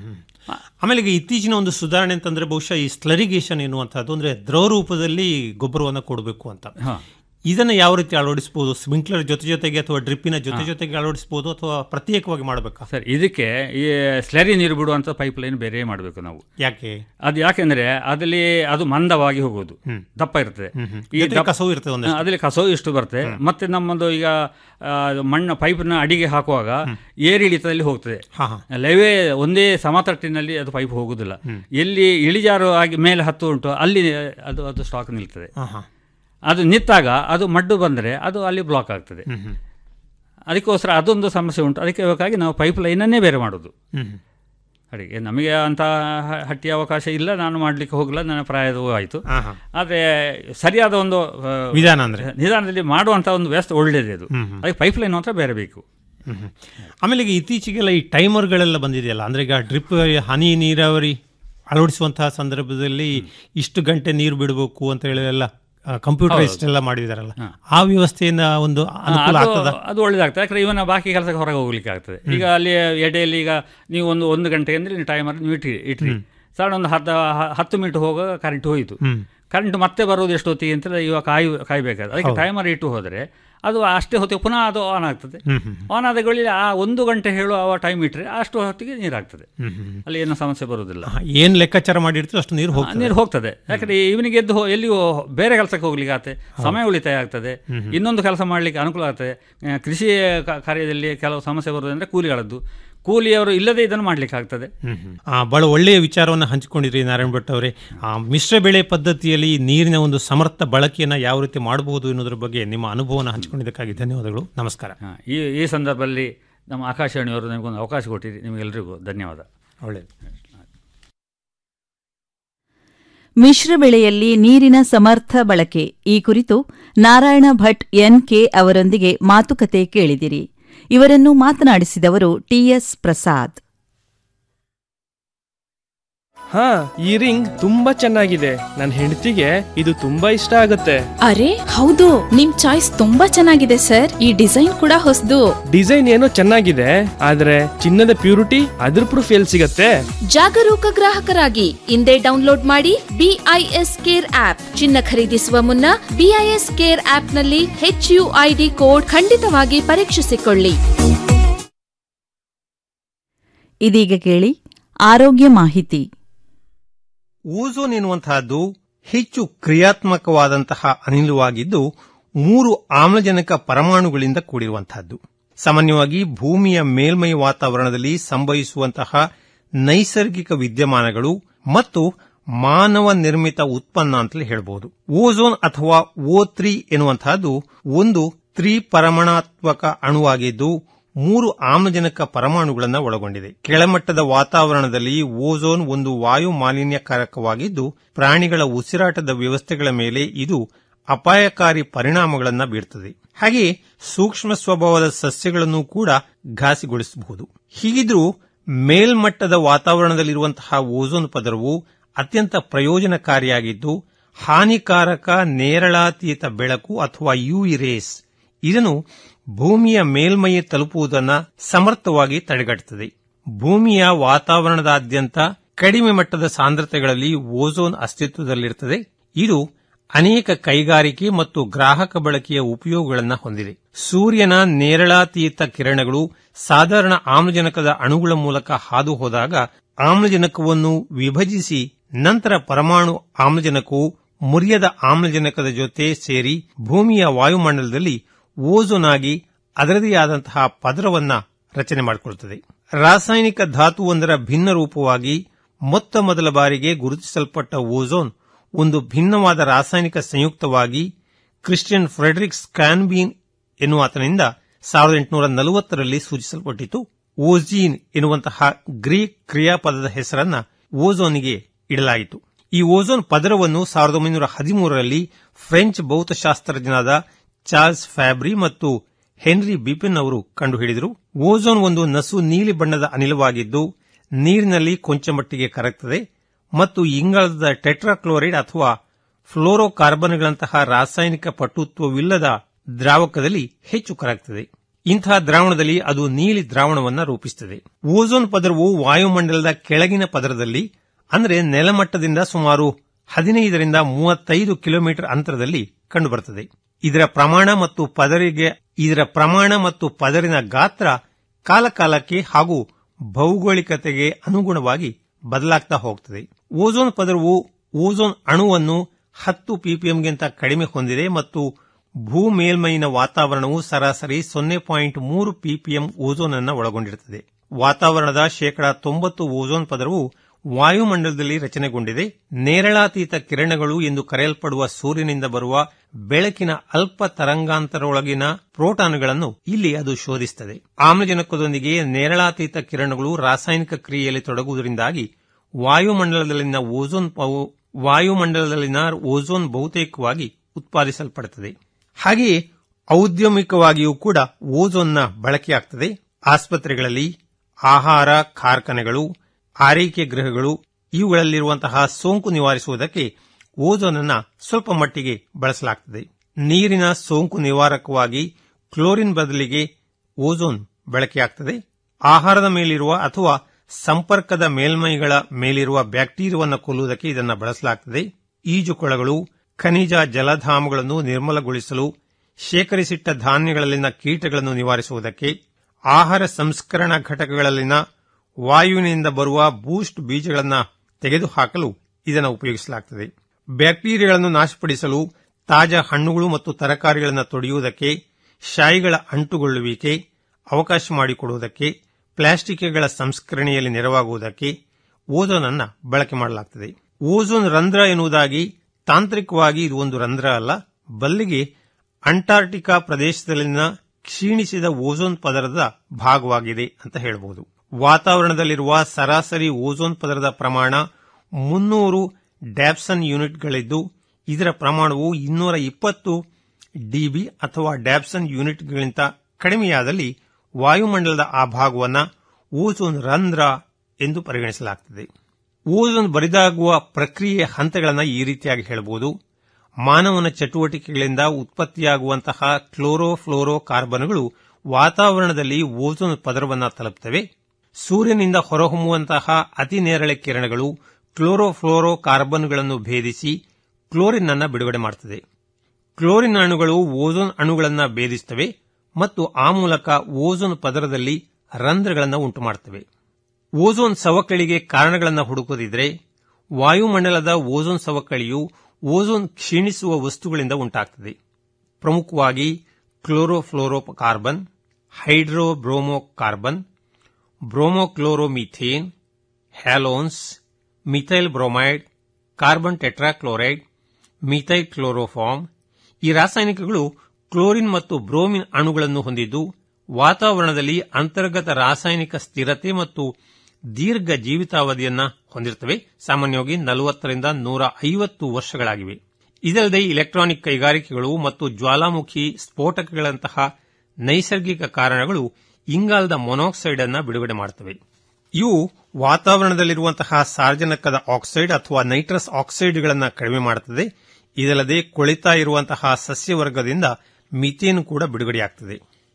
ಆಮೇಲೆ ಈಗ ಇತ್ತೀಚಿನ ಒಂದು ಸುಧಾರಣೆ ಅಂತಂದ್ರೆ ಬಹುಶಃ ಈ ಸ್ಲರಿಗೇಷನ್ ಎನ್ನುವಂತಹದ್ದು ಅಂದ್ರೆ ದ್ರವ ರೂಪದಲ್ಲಿ ಗೊಬ್ಬರವನ್ನು ಕೊಡಬೇಕು ಅಂತ ಹಾ. ಇದನ್ನ ಯಾವ ರೀತಿ ಅಳವಡಿಸಬಹುದು ಸ್ಪ್ರಿಂಕ್ಲರ್ ಜೊತೆ ಜೊತೆಗೆ ಅಥವಾ ಡ್ರಿಪ್ಪಿನ ಜೊತೆ ಜೊತೆಗೆ ಅಳವಡಿಸಬಹುದು ಅಥವಾ ಪ್ರತ್ಯೇಕವಾಗಿ ಮಾಡಬೇಕಾ ಸರ್ ಇದಕ್ಕೆ ಈ ಸ್ಲರಿ ನೀರು ಬಿಡುವಂಥ ಪೈಪ್ ಲೈನ್ ಬೇರೆ ಮಾಡಬೇಕು ನಾವು ಯಾಕೆ ಅದು ಯಾಕೆಂದ್ರೆ ಅದರಲ್ಲಿ ಅದು ಮಂದವಾಗಿ ಹೋಗೋದು ದಪ್ಪ ಇರ್ತದೆ ಈ ಜೊತೆಗೆ ದಪ್ಪ ಕಸವು ಇರ್ತದೆ ಒಂದಷ್ಟು. ಅದರಲ್ಲಿ ಕಸವು ಇಷ್ಟು ಬರ್ತದೆ ಮತ್ತೆ ನಮ್ಮದು ಈಗ ಆ, ಮಣ್ಣು ಪೈಪ್ನ ಅಡಿಗೆ ಹಾಕುವಾಗ ಏರಿಳಿತದಲ್ಲಿ ಹೋಗ್ತದೆ ಹಾ ಹಾ ಲೆವೆ ಒಂದೇ ಸಮತಟ್ಟಿನಲ್ಲಿ ಅದು ಪೈಪ್ ಹೋಗುದಿಲ್ಲ ಎಲ್ಲಿ ಇಳಿಜಾರು ಆಗಿ ಮೇಲೆ ಹತ್ತು ಉಂಟು ಅಲ್ಲಿ ಅದು ಅದು ಸ್ಟಾಕ್ ನಿಲ್ತದೆ ಹಾ ಹಾ ಅದು ನಿಂತಾಗ ಅದು ಮಡ್ಡು ಬಂದರೆ ಅದು ಅಲ್ಲಿ ಬ್ಲಾಕ್ ಆಗ್ತದೆ ಅದಕ್ಕೋಸ್ಕರ ಅದೊಂದು ಸಮಸ್ಯೆ ಉಂಟು ಅದಕ್ಕೆ ಬೇಕಾಗಿ ನಾವು ಪೈಪ್ ಲೈನನ್ನೇ ಬೇರೆ ಮಾಡೋದು ಹ್ಮ್ ಅಡಿಗೆ ನಮಗೆ ಅಂತ ಹ- ಹಟ್ಟಿ ಅವಕಾಶ ಇಲ್ಲ ನಾನು ಮಾಡಲಿಕ್ಕೆ ಹೋಗಲ್ಲ ನನ್ನ ಪ್ರಾಯದವೂ ಆಯಿತು ಹಾ ಹಾ ಆದರೆ ಸರಿಯಾದ ಒಂದು ಆ, ವಿಧಾನ ಅಂದ್ರೆ ನಿಧಾನದಲ್ಲಿ ಮಾಡುವಂಥ ಒಂದು ವ್ಯವಸ್ಥೆ ಒಳ್ಳೆಯದೇ ಅದು ಅದಕ್ಕೆ ಪೈಪ್ ಲೈನ್ ಮಾತ್ರ ಬೇರೆ ಬೇಕು ಹ್ಮ್ ಹ್ಮ್. ಆಮೇಲೆ ಈಗ ಇತ್ತೀಚೆಗೆಲ್ಲ ಈ ಟೈಮರ್ಗಳೆಲ್ಲ ಬಂದಿದೆಯಲ್ಲ ಅಂದ್ರೆ ಈಗ ಡ್ರಿಪ್ ಹನಿ ನೀರಾವರಿ ಅಳವಡಿಸುವಂತಹ ಸಂದರ್ಭದಲ್ಲಿ ಇಷ್ಟು ಗಂಟೆ ನೀರು ಬಿಡಬೇಕು ಅಂತ ಹೇಳಿ ಎಲ್ಲ ಕಂಪ್ಯೂಟರೈಸ್ಡ್ ಎಲ್ಲ ಮಾಡಿದಾರಲ್ಲ ಆ ವ್ಯವಸ್ಥೆಯಿಂದ ಒಂದು ಅನುಕೂಲ ಅದು ಆಗ್ತದ ಅದು ಒಳ್ಳೇದಾಗ್ತದೆ ಯಾಕಂದ್ರೆ ಇವನ ಬಾಕಿ ಕೆಲಸಕ್ಕೆ ಹೊರಗೆ ಹೋಗ್ಲಿಕ್ಕೆ ಆಗ್ತದೆ ಈಗ ಅಲ್ಲಿ ಎಡೆಯಲ್ಲಿ ಈಗ ನೀವು ಒಂದು ಒಂದು ಗಂಟೆ ಅಂದ್ರೆ ನೀವು ಟೈಮರ್ ನೀವು ಇಟ್ರಿ ಇಟ್ರಿ ಸಾಧಾರಣ ಒಂದು ಹತ್ತು ಹ- ಹತ್ತು ಮಿನಿಟ್ ಹೋಗುವಾಗ ಕರೆಂಟ್ ಹೋಯಿತು ಕರೆಂಟ್ ಮತ್ತೆ ಬರೋದು ಎಷ್ಟೊತ್ತಿಗೆ ಅಂತ ಇವಾಗ ಕಾಯ್ ಕಾಯ್ಬೇಕಾದ್ರೆ ಅದಕ್ಕೆ ಟೈಮರ್ ಇಟ್ಟು ಹೋದರೆ ಅದು ಅಷ್ಟೇ ಹೊತ್ತಿಗೆ ಪುನಃ ಅದು ಆನ್ ಆಗ್ತದೆ ಹ್ಮ್ ಹ್ಮ್ ಆನ್ ಆದ ವೇಳೆಯಲ್ಲಿ ಆ ಒಂದು ಗಂಟೆ ಹೇಳುವ ಟೈಮ್ ಇಟ್ಟರೆ ಅಷ್ಟು ಹೊತ್ತಿಗೆ ನೀರಾಗ್ತದೆ ಹ್ಮ್ ಹ್ಮ್ ಅಲ್ಲಿ ಏನು ಸಮಸ್ಯೆ ಬರುವುದಿಲ್ಲ ಆ, ಏನ್ ಲೆಕ್ಕಾಚಾರ ಮಾಡಿರ್ತೀರೋ ಅಷ್ಟು ನೀರು ಹೋಗ್ತದೆ ನೀರು ಹೋಗ್ತದೆ ಯಾಕಂದ್ರೆ ಇವನಿಗೆ ಎದ್ದು ಹೋ- ಎಲ್ಲಿಯೂ ಬೇರೆ ಕೆಲಸಕ್ಕೆ ಹೋಗ್ಲಿಕ್ಕೆ ಆಗುತ್ತೆ ಸಮಯ ಉಳಿತಾಯ ಆಗ್ತದೆ ಇನ್ನೊಂದು ಕೆಲಸ ಮಾಡಲಿಕ್ಕೆ ಅನುಕೂಲ ಆಗ್ತದೆ ಆ, ಕೃಷಿ ಕ- ಕಾರ್ಯದಲ್ಲಿ ಕೆಲವು ಸಮಸ್ಯೆ ಬರುವುದಂದ್ರೆ ಕೂಲಿಗಳದ್ದು ಕೂಲಿಯವರು ಇಲ್ಲದೆ ಇದನ್ನು ಮಾಡ್ಲಿಕ್ಕೆ ಆಗ್ತದೆ ಹ್ಮ್ ಹ್ಮ್. ಆ, ಬಹಳ ಒಳ್ಳೆಯ ವಿಚಾರವನ್ನು ಹಂಚಿಕೊಂಡಿದ್ರಿ ನಾರಾಯಣ ಭಟ್ ಅವರೇ ಆ, ಮಿಶ್ರ ಬೆಳೆ ಪದ್ಧತಿಯಲ್ಲಿ ನೀರಿನ ಒಂದು ಸಮರ್ಥ ಬಳಕೆಯನ್ನ ಯಾವ ರೀತಿ ಮಾಡಬಹುದು ಎನ್ನುವುದರ ಬಗ್ಗೆ ನಿಮ್ಮ ಅನುಭವನ ಹಂಚಿಕೊಂಡಿದ್ದಕ್ಕಾಗಿ ಧನ್ಯವಾದಗಳು ನಮಸ್ಕಾರ ಹಾ, ಈ ಈ ಸಂದರ್ಭದಲ್ಲಿ ನಮ್ಮ ಆಕಾಶವಾಣಿಯವರು ನಮಗೊಂದು ಅವಕಾಶ ಕೊಟ್ಟಿರಿ ನಿಮಗೆಲ್ಲರಿಗೂ ಧನ್ಯವಾದ ಒಳ್ಳೆಯದು ಮಿಶ್ರ ಬೆಳೆಯಲ್ಲಿ ನೀರಿನ ಸಮರ್ಥ ಬಳಕೆ ಈ ಕುರಿತು ನಾರಾಯಣ ಭಟ್ ಎನ್ಕೆ ಅವರೊಂದಿಗೆ ಮಾತುಕತೆ ಕೇಳಿದಿರಿ ಇವರನ್ನು ಮಾತನಾಡಿಸಿದವರು ಟಿಎಸ್ ಪ್ರಸಾದ್ ಹಾ ಈ ರಿಂಗ್ ತುಂಬಾ ಚೆನ್ನಾಗಿದೆ ನನ್ನ ಹೆಂಡತಿಗೆ ಇದು ತುಂಬಾ ಇಷ್ಟ ಆಗುತ್ತೆ ಅರೆ ಹೌದು ನಿಮ್ ಚಾಯ್ಸ್ ತುಂಬಾ ಚೆನ್ನಾಗಿದೆ ಸರ್ ಈ ಡಿಸೈನ್ ಕೂಡ ಹೊಸದು ಡಿಸೈನ್ ಏನೋ ಚೆನ್ನಾಗಿದೆ ಆದ್ರೆ ಚಿನ್ನದ ಪ್ಯೂರಿಟಿ ಅದ್ರ ಪ್ರೂಫ್ ಎಲ್ಲಿ ಸಿಗತ್ತೆ ಜಾಗರೂಕ ಗ್ರಾಹಕರಾಗಿ ಇಂದೇ ಡೌನ್ಲೋಡ್ ಮಾಡಿ ಬಿಐಎಸ್ ಕೇರ್ ಆಪ್ ಚಿನ್ನ ಖರೀದಿಸುವ ಮುನ್ನ ಬಿಐಎಸ್ ಕೇರ್ ಆಪ್ ನಲ್ಲಿ ಹೆಚ್ ಯು ಐಡಿ ಕೋಡ್ ಖಂಡಿತವಾಗಿ ಪರೀಕ್ಷಿಸಿಕೊಳ್ಳಿ ಇದೀಗ ಕೇಳಿ ಆರೋಗ್ಯ ಮಾಹಿತಿ ಓಝೋನ್ ಎನ್ನುವಂತಹದ್ದು ಹೆಚ್ಚು ಕ್ರಿಯಾತ್ಮಕವಾದಂತಹ ಅನಿಲವಾಗಿದ್ದು ಮೂರು ಆಮ್ಲಜನಕ ಪರಮಾಣುಗಳಿಂದ ಕೂಡಿರುವಂತಹದ್ದು ಸಾಮಾನ್ಯವಾಗಿ ಭೂಮಿಯ ಮೇಲ್ಮೈ ವಾತಾವರಣದಲ್ಲಿ ಸಂಭವಿಸುವಂತಹ ನೈಸರ್ಗಿಕ ವಿದ್ಯಮಾನಗಳು ಮತ್ತು ಮಾನವ ನಿರ್ಮಿತ ಉತ್ಪನ್ನ ಅಂತಲೇ ಹೇಳಬಹುದು ಓಝೋನ್ ಅಥವಾ ಓ ತ್ರೀ ಎನ್ನುವಂತಹದ್ದು ಒಂದು ತ್ರಿಪರಮಾಣಾತ್ಮಕ ಅಣುವಾಗಿದ್ದು ಮೂರು ಆಮ್ಲಜನಕ ಪರಮಾಣುಗಳನ್ನು ಒಳಗೊಂಡಿದೆ ಕೆಳಮಟ್ಟದ ವಾತಾವರಣದಲ್ಲಿ ಓಝೋನ್ ಒಂದು ವಾಯು ಮಾಲಿನ್ಯಕಾರಕವಾಗಿದ್ದು ಪ್ರಾಣಿಗಳ ಉಸಿರಾಟದ ವ್ಯವಸ್ಥೆಗಳ ಮೇಲೆ ಇದು ಅಪಾಯಕಾರಿ ಪರಿಣಾಮಗಳನ್ನು ಬೀರ್ತದೆ ಹಾಗೆ ಸೂಕ್ಷ್ಮ ಸ್ವಭಾವದ ಸಸ್ಯಗಳನ್ನು ಕೂಡ ಘಾಸಿಗೊಳಿಸಬಹುದು ಹೀಗಿದ್ರೂ ಮೇಲ್ಮಟ್ಟದ ವಾತಾವರಣದಲ್ಲಿರುವಂತಹ ಓಝೋನ್ ಪದರವು ಅತ್ಯಂತ ಪ್ರಯೋಜನಕಾರಿಯಾಗಿದ್ದು ಹಾನಿಕಾರಕ ನೇರಳಾತೀತ ಬೆಳಕು ಅಥವಾ ಯುವಿ ರೇಸ್ ಇದನ್ನು ಭೂಮಿಯ ಮೇಲ್ಮೈ ತಲುಪುವುದನ್ನು ಸಮರ್ಥವಾಗಿ ತಡೆಗಟ್ಟುತ್ತದೆ ಭೂಮಿಯ ವಾತಾವರಣದಾದ್ಯಂತ ಕಡಿಮೆ ಮಟ್ಟದ ಸಾಂದ್ರತೆಗಳಲ್ಲಿ ಓಝೋನ್ ಅಸ್ತಿತ್ವದಲ್ಲಿರುತ್ತದೆ ಇದು ಅನೇಕ ಕೈಗಾರಿಕೆ ಮತ್ತು ಗ್ರಾಹಕ ಬಳಕೆಯ ಉಪಯೋಗಗಳನ್ನು ಹೊಂದಿದೆ ಸೂರ್ಯನ ನೇರಳಾತೀತ ಕಿರಣಗಳು ಸಾಧಾರಣ ಆಮ್ಲಜನಕದ ಅಣುಗಳ ಮೂಲಕ ಹಾದು ಹೋದಾಗ ಆಮ್ಲಜನಕವನ್ನು ವಿಭಜಿಸಿ ನಂತರ ಪರಮಾಣು ಆಮ್ಲಜನಕವು ಮುರಿಯದ ಆಮ್ಲಜನಕದ ಜೊತೆ ಸೇರಿ ಭೂಮಿಯ ವಾಯುಮಂಡಲದಲ್ಲಿ ಓಝೋನ್ ಆಗಿ ಅದರದೇ ಆದಂತಹ ಪದರವನ್ನ ರಚನೆ ಮಾಡಿಕೊಳ್ಳುತ್ತದೆ ರಾಸಾಯನಿಕ ಧಾತುವೊಂದರ ಭಿನ್ನ ರೂಪವಾಗಿ ಮೊತ್ತ ಮೊದಲ ಬಾರಿಗೆ ಗುರುತಿಸಲ್ಪಟ್ಟ ಓಝೋನ್ ಒಂದು ಭಿನ್ನವಾದ ರಾಸಾಯನಿಕ ಸಂಯುಕ್ತವಾಗಿ ಕ್ರಿಸ್ಟಿಯನ್ ಫ್ರೆಡರಿಕ್ ಸ್ಕ್ಯಾನ್ಬೀನ್ ಎನ್ನುವಾತನಿಂದ ಸಾವಿರದ ಎಂಟುನೂರ ನಲವತ್ತರಲ್ಲಿ ಸೂಚಿಸಲ್ಪಟ್ಟಿತು ಓಜೀನ್ ಎನ್ನುವಂತಹ ಗ್ರೀಕ್ ಕ್ರಿಯಾಪದದ ಹೆಸರನ್ನ ಓಝೋನ್ಗೆ ಇಡಲಾಯಿತು ಈ ಓಝೋನ್ ಪದರವನ್ನು ಸಾವಿರದ ಒಂಬೈನೂರ ಹದಿಮೂರರಲ್ಲಿ ಫ್ರೆಂಚ್ ಭೌತಶಾಸ್ತ್ರಜ್ಞನಾದ ಚಾರ್ಲ್ಸ್ ಫ್ಯಾಬ್ರಿ ಮತ್ತು ಹೆನ್ರಿ ಬಿಪಿನ್ ಅವರು ಕಂಡುಹಿಡಿದರು ಓಝೋನ್ ಒಂದು ನಸು ನೀಲಿ ಬಣ್ಣದ ಅನಿಲವಾಗಿದ್ದು ನೀರಿನಲ್ಲಿ ಕೊಂಚ ಮಟ್ಟಿಗೆ ಕರಗ್ತದೆ ಮತ್ತು ಇಂಗಾಲದ ಟೆಟ್ರಾಕ್ಲೋರೈಡ್ ಅಥವಾ ಫ್ಲೋರೋಕಾರ್ಬನ್ಗಳಂತಹ ರಾಸಾಯನಿಕ ಪಟುತ್ವವಿಲ್ಲದ ದ್ರಾವಕದಲ್ಲಿ ಹೆಚ್ಚು ಕರಗ್ತದೆ ಇಂತಹ ದ್ರಾವಣದಲ್ಲಿ ಅದು ನೀಲಿ ದ್ರಾವಣವನ್ನು ರೂಪಿಸುತ್ತದೆ ಓಝೋನ್ ಪದರವು ವಾಯುಮಂಡಲದ ಕೆಳಗಿನ ಪದರದಲ್ಲಿ ಅಂದರೆ ನೆಲಮಟ್ಟದಿಂದ ಸುಮಾರು ಹದಿನೈದರಿಂದ ಮೂವತ್ತೈದು ಕಿಲೋಮೀಟರ್ ಅಂತರದಲ್ಲಿ ಕಂಡುಬರುತ್ತದೆ ಇದರ ಪ್ರಮಾಣ ಮತ್ತು ಪದರಿಗೆ ಇದರ ಪ್ರಮಾಣ ಮತ್ತು ಪದರಿನ ಗಾತ್ರ ಕಾಲಕಾಲಕ್ಕೆ ಹಾಗೂ ಭೌಗೋಳಿಕತೆಗೆ ಅನುಗುಣವಾಗಿ ಬದಲಾಗ್ತಾ ಹೋಗ್ತದೆ ಓಝೋನ್ ಪದರವು ಓಝೋನ್ ಅಣುವನ್ನು ಹತ್ತು ಪಿಪಿಎಂಗಿಂತ ಕಡಿಮೆ ಹೊಂದಿದೆ ಮತ್ತು ಭೂ ಮೇಲ್ಮೈನ ವಾತಾವರಣವು ಸರಾಸರಿ ಸೊನ್ನೆ ಪಾಯಿಂಟ್ ಮೂರು ಪಿಪಿಎಂ ಓಝೋನ್ ಅನ್ನು ಒಳಗೊಂಡಿರುತ್ತದೆ ವಾತಾವರಣದ ಶೇಕಡಾ ತೊಂಬತ್ತು ಓಝೋನ್ ಪದರವು ವಾಯುಮಂಡಲದಲ್ಲಿ ರಚನೆಗೊಂಡಿದೆ ನೇರಳಾತೀತ ಕಿರಣಗಳು ಎಂದು ಕರೆಯಲ್ಪಡುವ ಸೂರ್ಯನಿಂದ ಬರುವ ಬೆಳಕಿನ ಅಲ್ಪ ತರಂಗಾಂತರೊಳಗಿನ ಪ್ರೋಟಾನ್ಗಳನ್ನು ಇಲ್ಲಿ ಅದು ಶೋಧಿಸುತ್ತದೆ ಆಮ್ಲಜನಕದೊಂದಿಗೆ ನೇರಳಾತೀತ ಕಿರಣಗಳು ರಾಸಾಯನಿಕ ಕ್ರಿಯೆಯಲ್ಲಿ ತೊಡಗುವುದರಿಂದಾಗಿ ವಾಯುಮಂಡಲದಲ್ಲಿನ ಓಝೋನ್ ಪವು- ವಾಯುಮಂಡಲದಲ್ಲಿನ ಓಝೋನ್ ಬಹುತೇಕವಾಗಿ ಉತ್ಪಾದಿಸಲ್ಪಡುತ್ತದೆ ಹಾಗೆಯೇ ಔದ್ಯಮಿಕವಾಗಿಯೂ ಕೂಡ ಓಝೋನ್ನ ಬಳಕೆಯಾಗ್ತದೆ ಆಸ್ಪತ್ರೆಗಳಲ್ಲಿ ಆಹಾರ ಕಾರ್ಖಾನೆಗಳು ಆರೈಕೆ ಗೃಹಗಳು ಇವುಗಳಲ್ಲಿರುವಂತಹ ಸೋಂಕು ನಿವಾರಿಸುವುದಕ್ಕೆ ಓಝೋನ್ ಅನ್ನ ಸ್ವಲ್ಪ ಮಟ್ಟಿಗೆ ಬಳಸಲಾಗುತ್ತದೆ ನೀರಿನ ಸೋಂಕು ನಿವಾರಕವಾಗಿ ಕ್ಲೋರಿನ್ ಬದಲಿಗೆ ಓಝೋನ್ ಬಳಕೆಯಾಗ್ತದೆ ಆಹಾರದ ಮೇಲಿರುವ ಅಥವಾ ಸಂಪರ್ಕದ ಮೇಲ್ಮೈಗಳ ಮೇಲಿರುವ ಬ್ಯಾಕ್ಟೀರಿಯಾವನ್ನು ಕೊಲ್ಲುವುದಕ್ಕೆ ಇದನ್ನು ಬಳಸಲಾಗುತ್ತದೆ ಈಜುಕೊಳಗಳು ಖನಿಜ ಜಲಧಾಮಗಳನ್ನು ನಿರ್ಮಲಗೊಳಿಸಲು ಶೇಖರಿಸಿಟ್ಟ ಧಾನ್ಯಗಳಲ್ಲಿನ ಕೀಟಗಳನ್ನು ನಿವಾರಿಸುವುದಕ್ಕೆ ಆಹಾರ ಸಂಸ್ಕರಣಾ ಘಟಕಗಳಲ್ಲಿನ ವಾಯುವಿನಿಂದ ಬರುವ ಬೂಸ್ಟ್ ಬೀಜಗಳನ್ನು ತೆಗೆದುಹಾಕಲು ಇದನ್ನು ಉಪಯೋಗಿಸಲಾಗುತ್ತದೆ ಬ್ಯಾಕ್ಟೀರಿಯಾಗಳನ್ನು ನಾಶಪಡಿಸಲು ತಾಜಾ ಹಣ್ಣುಗಳು ಮತ್ತು ತರಕಾರಿಗಳನ್ನು ತೊಡೆಯುವುದಕ್ಕೆ ಶಾಯಿಗಳ ಅಂಟುಗೊಳ್ಳುವಿಕೆ ಅವಕಾಶ ಮಾಡಿಕೊಡುವುದಕ್ಕೆ ಪ್ಲಾಸ್ಟಿಕ್ಗಳ ಸಂಸ್ಕರಣೆಯಲ್ಲಿ ನೆರವಾಗುವುದಕ್ಕೆ ಓಝೋನ್ ಅನ್ನು ಬಳಕೆ ಮಾಡಲಾಗುತ್ತದೆ ಓಝೋನ್ ರಂಧ್ರ ಎನ್ನುವುದಾಗಿ ತಾಂತ್ರಿಕವಾಗಿ ಇದು ಒಂದು ರಂಧ್ರ ಅಲ್ಲ ಬಲ್ಲಿಗೆ ಅಂಟಾರ್ಟಿಕಾ ಪ್ರದೇಶದಲ್ಲಿನ ಕ್ಷೀಣಿಸಿದ ಓಝೋನ್ ಪದರದ ಭಾಗವಾಗಿದೆ ಅಂತ ಹೇಳಬಹುದು ವಾತಾವರಣದಲ್ಲಿರುವ ಸರಾಸರಿ ಓಝೋನ್ ಪದರದ ಪ್ರಮಾಣ ಮುನ್ನೂರು ಡ್ಯಾಪ್ಸನ್ ಯೂನಿಟ್ಗಳಿದ್ದು ಇದರ ಪ್ರಮಾಣವು ಇನ್ನೂರ ಇಪ್ಪತ್ತು ಡಿಬಿ ಅಥವಾ ಡ್ಯಾಪ್ಸನ್ ಯೂನಿಟ್ಗಳಿಗಿಂತ ಕಡಿಮೆಯಾದಲ್ಲಿ ವಾಯುಮಂಡಲದ ಆ ಭಾಗವನ್ನು ಓಝೋನ್ ರಂಧ್ರ ಎಂದು ಪರಿಗಣಿಸಲಾಗುತ್ತದೆ ಓಝೋನ್ ಬರಿದಾಗುವ ಪ್ರಕ್ರಿಯೆಯ ಹಂತಗಳನ್ನು ಈ ರೀತಿಯಾಗಿ ಹೇಳಬಹುದು ಮಾನವನ ಚಟುವಟಿಕೆಗಳಿಂದ ಉತ್ಪತ್ತಿಯಾಗುವಂತಹ ಕ್ಲೋರೋಫ್ಲೋರೋ ಕಾರ್ಬನ್ಗಳು ವಾತಾವರಣದಲ್ಲಿ ಓಝೋನ್ ಪದರವನ್ನು ತಲುಪುತ್ತವೆ ಸೂರ್ಯನಿಂದ ಹೊರಹೊಮ್ಮುವಂತಹ ಅತಿ ನೇರಳೆ ಕಿರಣಗಳು ಕ್ಲೋರೋಫ್ಲೋರೋ ಕಾರ್ಬನ್ಗಳನ್ನು ಭೇದಿಸಿ ಕ್ಲೋರಿನ್ ಅನ್ನು ಬಿಡುಗಡೆ ಮಾಡುತ್ತದೆ ಕ್ಲೋರಿನ್ ಅಣುಗಳು ಓಝೋನ್ ಅಣುಗಳನ್ನು ಭೇದಿಸುತ್ತವೆ ಮತ್ತು ಆ ಮೂಲಕ ಓಝೋನ್ ಪದರದಲ್ಲಿ ರಂಧ್ರಗಳನ್ನು ಉಂಟು ಮಾಡುತ್ತವೆ ಓಝೋನ್ ಸವಕಳಿಗೆ ಕಾರಣಗಳನ್ನು ಹುಡುಕದಿದ್ರೆ ವಾಯುಮಂಡಲದ ಓಝೋನ್ ಸವಕಳಿಯು ಓಝೋನ್ ಕ್ಷೀಣಿಸುವ ವಸ್ತುಗಳಿಂದ ಉಂಟಾಗುತ್ತದೆ ಪ್ರಮುಖವಾಗಿ chlorofluorocarbon hydrobromocarbon bromochloromethane halons methyl bromide carbon tetrachloride methyl chloroform ಈ ರಾಸಾಯನಿಕಗಳು ಕ್ಲೋರಿನ್ ಮತ್ತು ಬ್ರೋಮಿನ್ ಅಣುಗಳನ್ನು ಹೊಂದಿದ್ದು ವಾತಾವರಣದಲ್ಲಿ ಅಂತರ್ಗತ ರಾಸಾಯನಿಕ ಸ್ಥಿರತೆ ಮತ್ತು ದೀರ್ಘ ಜೀವಿತಾವಧಿಯನ್ನ ಹೊಂದಿರುತ್ತವೆ ಸಾಮಾನ್ಯವಾಗಿ ನಲವತ್ತರಿಂದ ನೂರ ಐವತ್ತು ವರ್ಷಗಳಾಗಿವೆ ಇದಲ್ಲದೆ ಇಲೆಕ್ಟ್ರಾನಿಕ್ ಕೈಗಾರಿಕೆಗಳು ಮತ್ತು ಜ್ವಾಲಾಮುಖಿ ಸ್ಫೋಟಕಗಳಂತಹ ನೈಸರ್ಗಿಕ ಕಾರಣಗಳು ಇಂಗಾಲದ ಮೊನಾಕ್ಸೈಡ್ ಅನ್ನು ಬಿಡುಗಡೆ ಮಾಡುತ್ತವೆ ಇವು ವಾತಾವರಣದಲ್ಲಿರುವಂತಹ ಸಾರ್ವಜನಿಕದ ಆಕ್ಸೈಡ್ ಅಥವಾ ನೈಟ್ರಸ್ ಆಕ್ಸೈಡ್ಗಳನ್ನು ಕಡಿಮೆ ಮಾಡುತ್ತದೆ ಇದಲ್ಲದೆ ಕೊಳಿತಾ ಇರುವಂತಹ ಸಸ್ಯವರ್ಗದಿಂದ ಮಿಥೇನ್ ಕೂಡ ಬಿಡುಗಡೆಯಾಗುತ್ತದೆ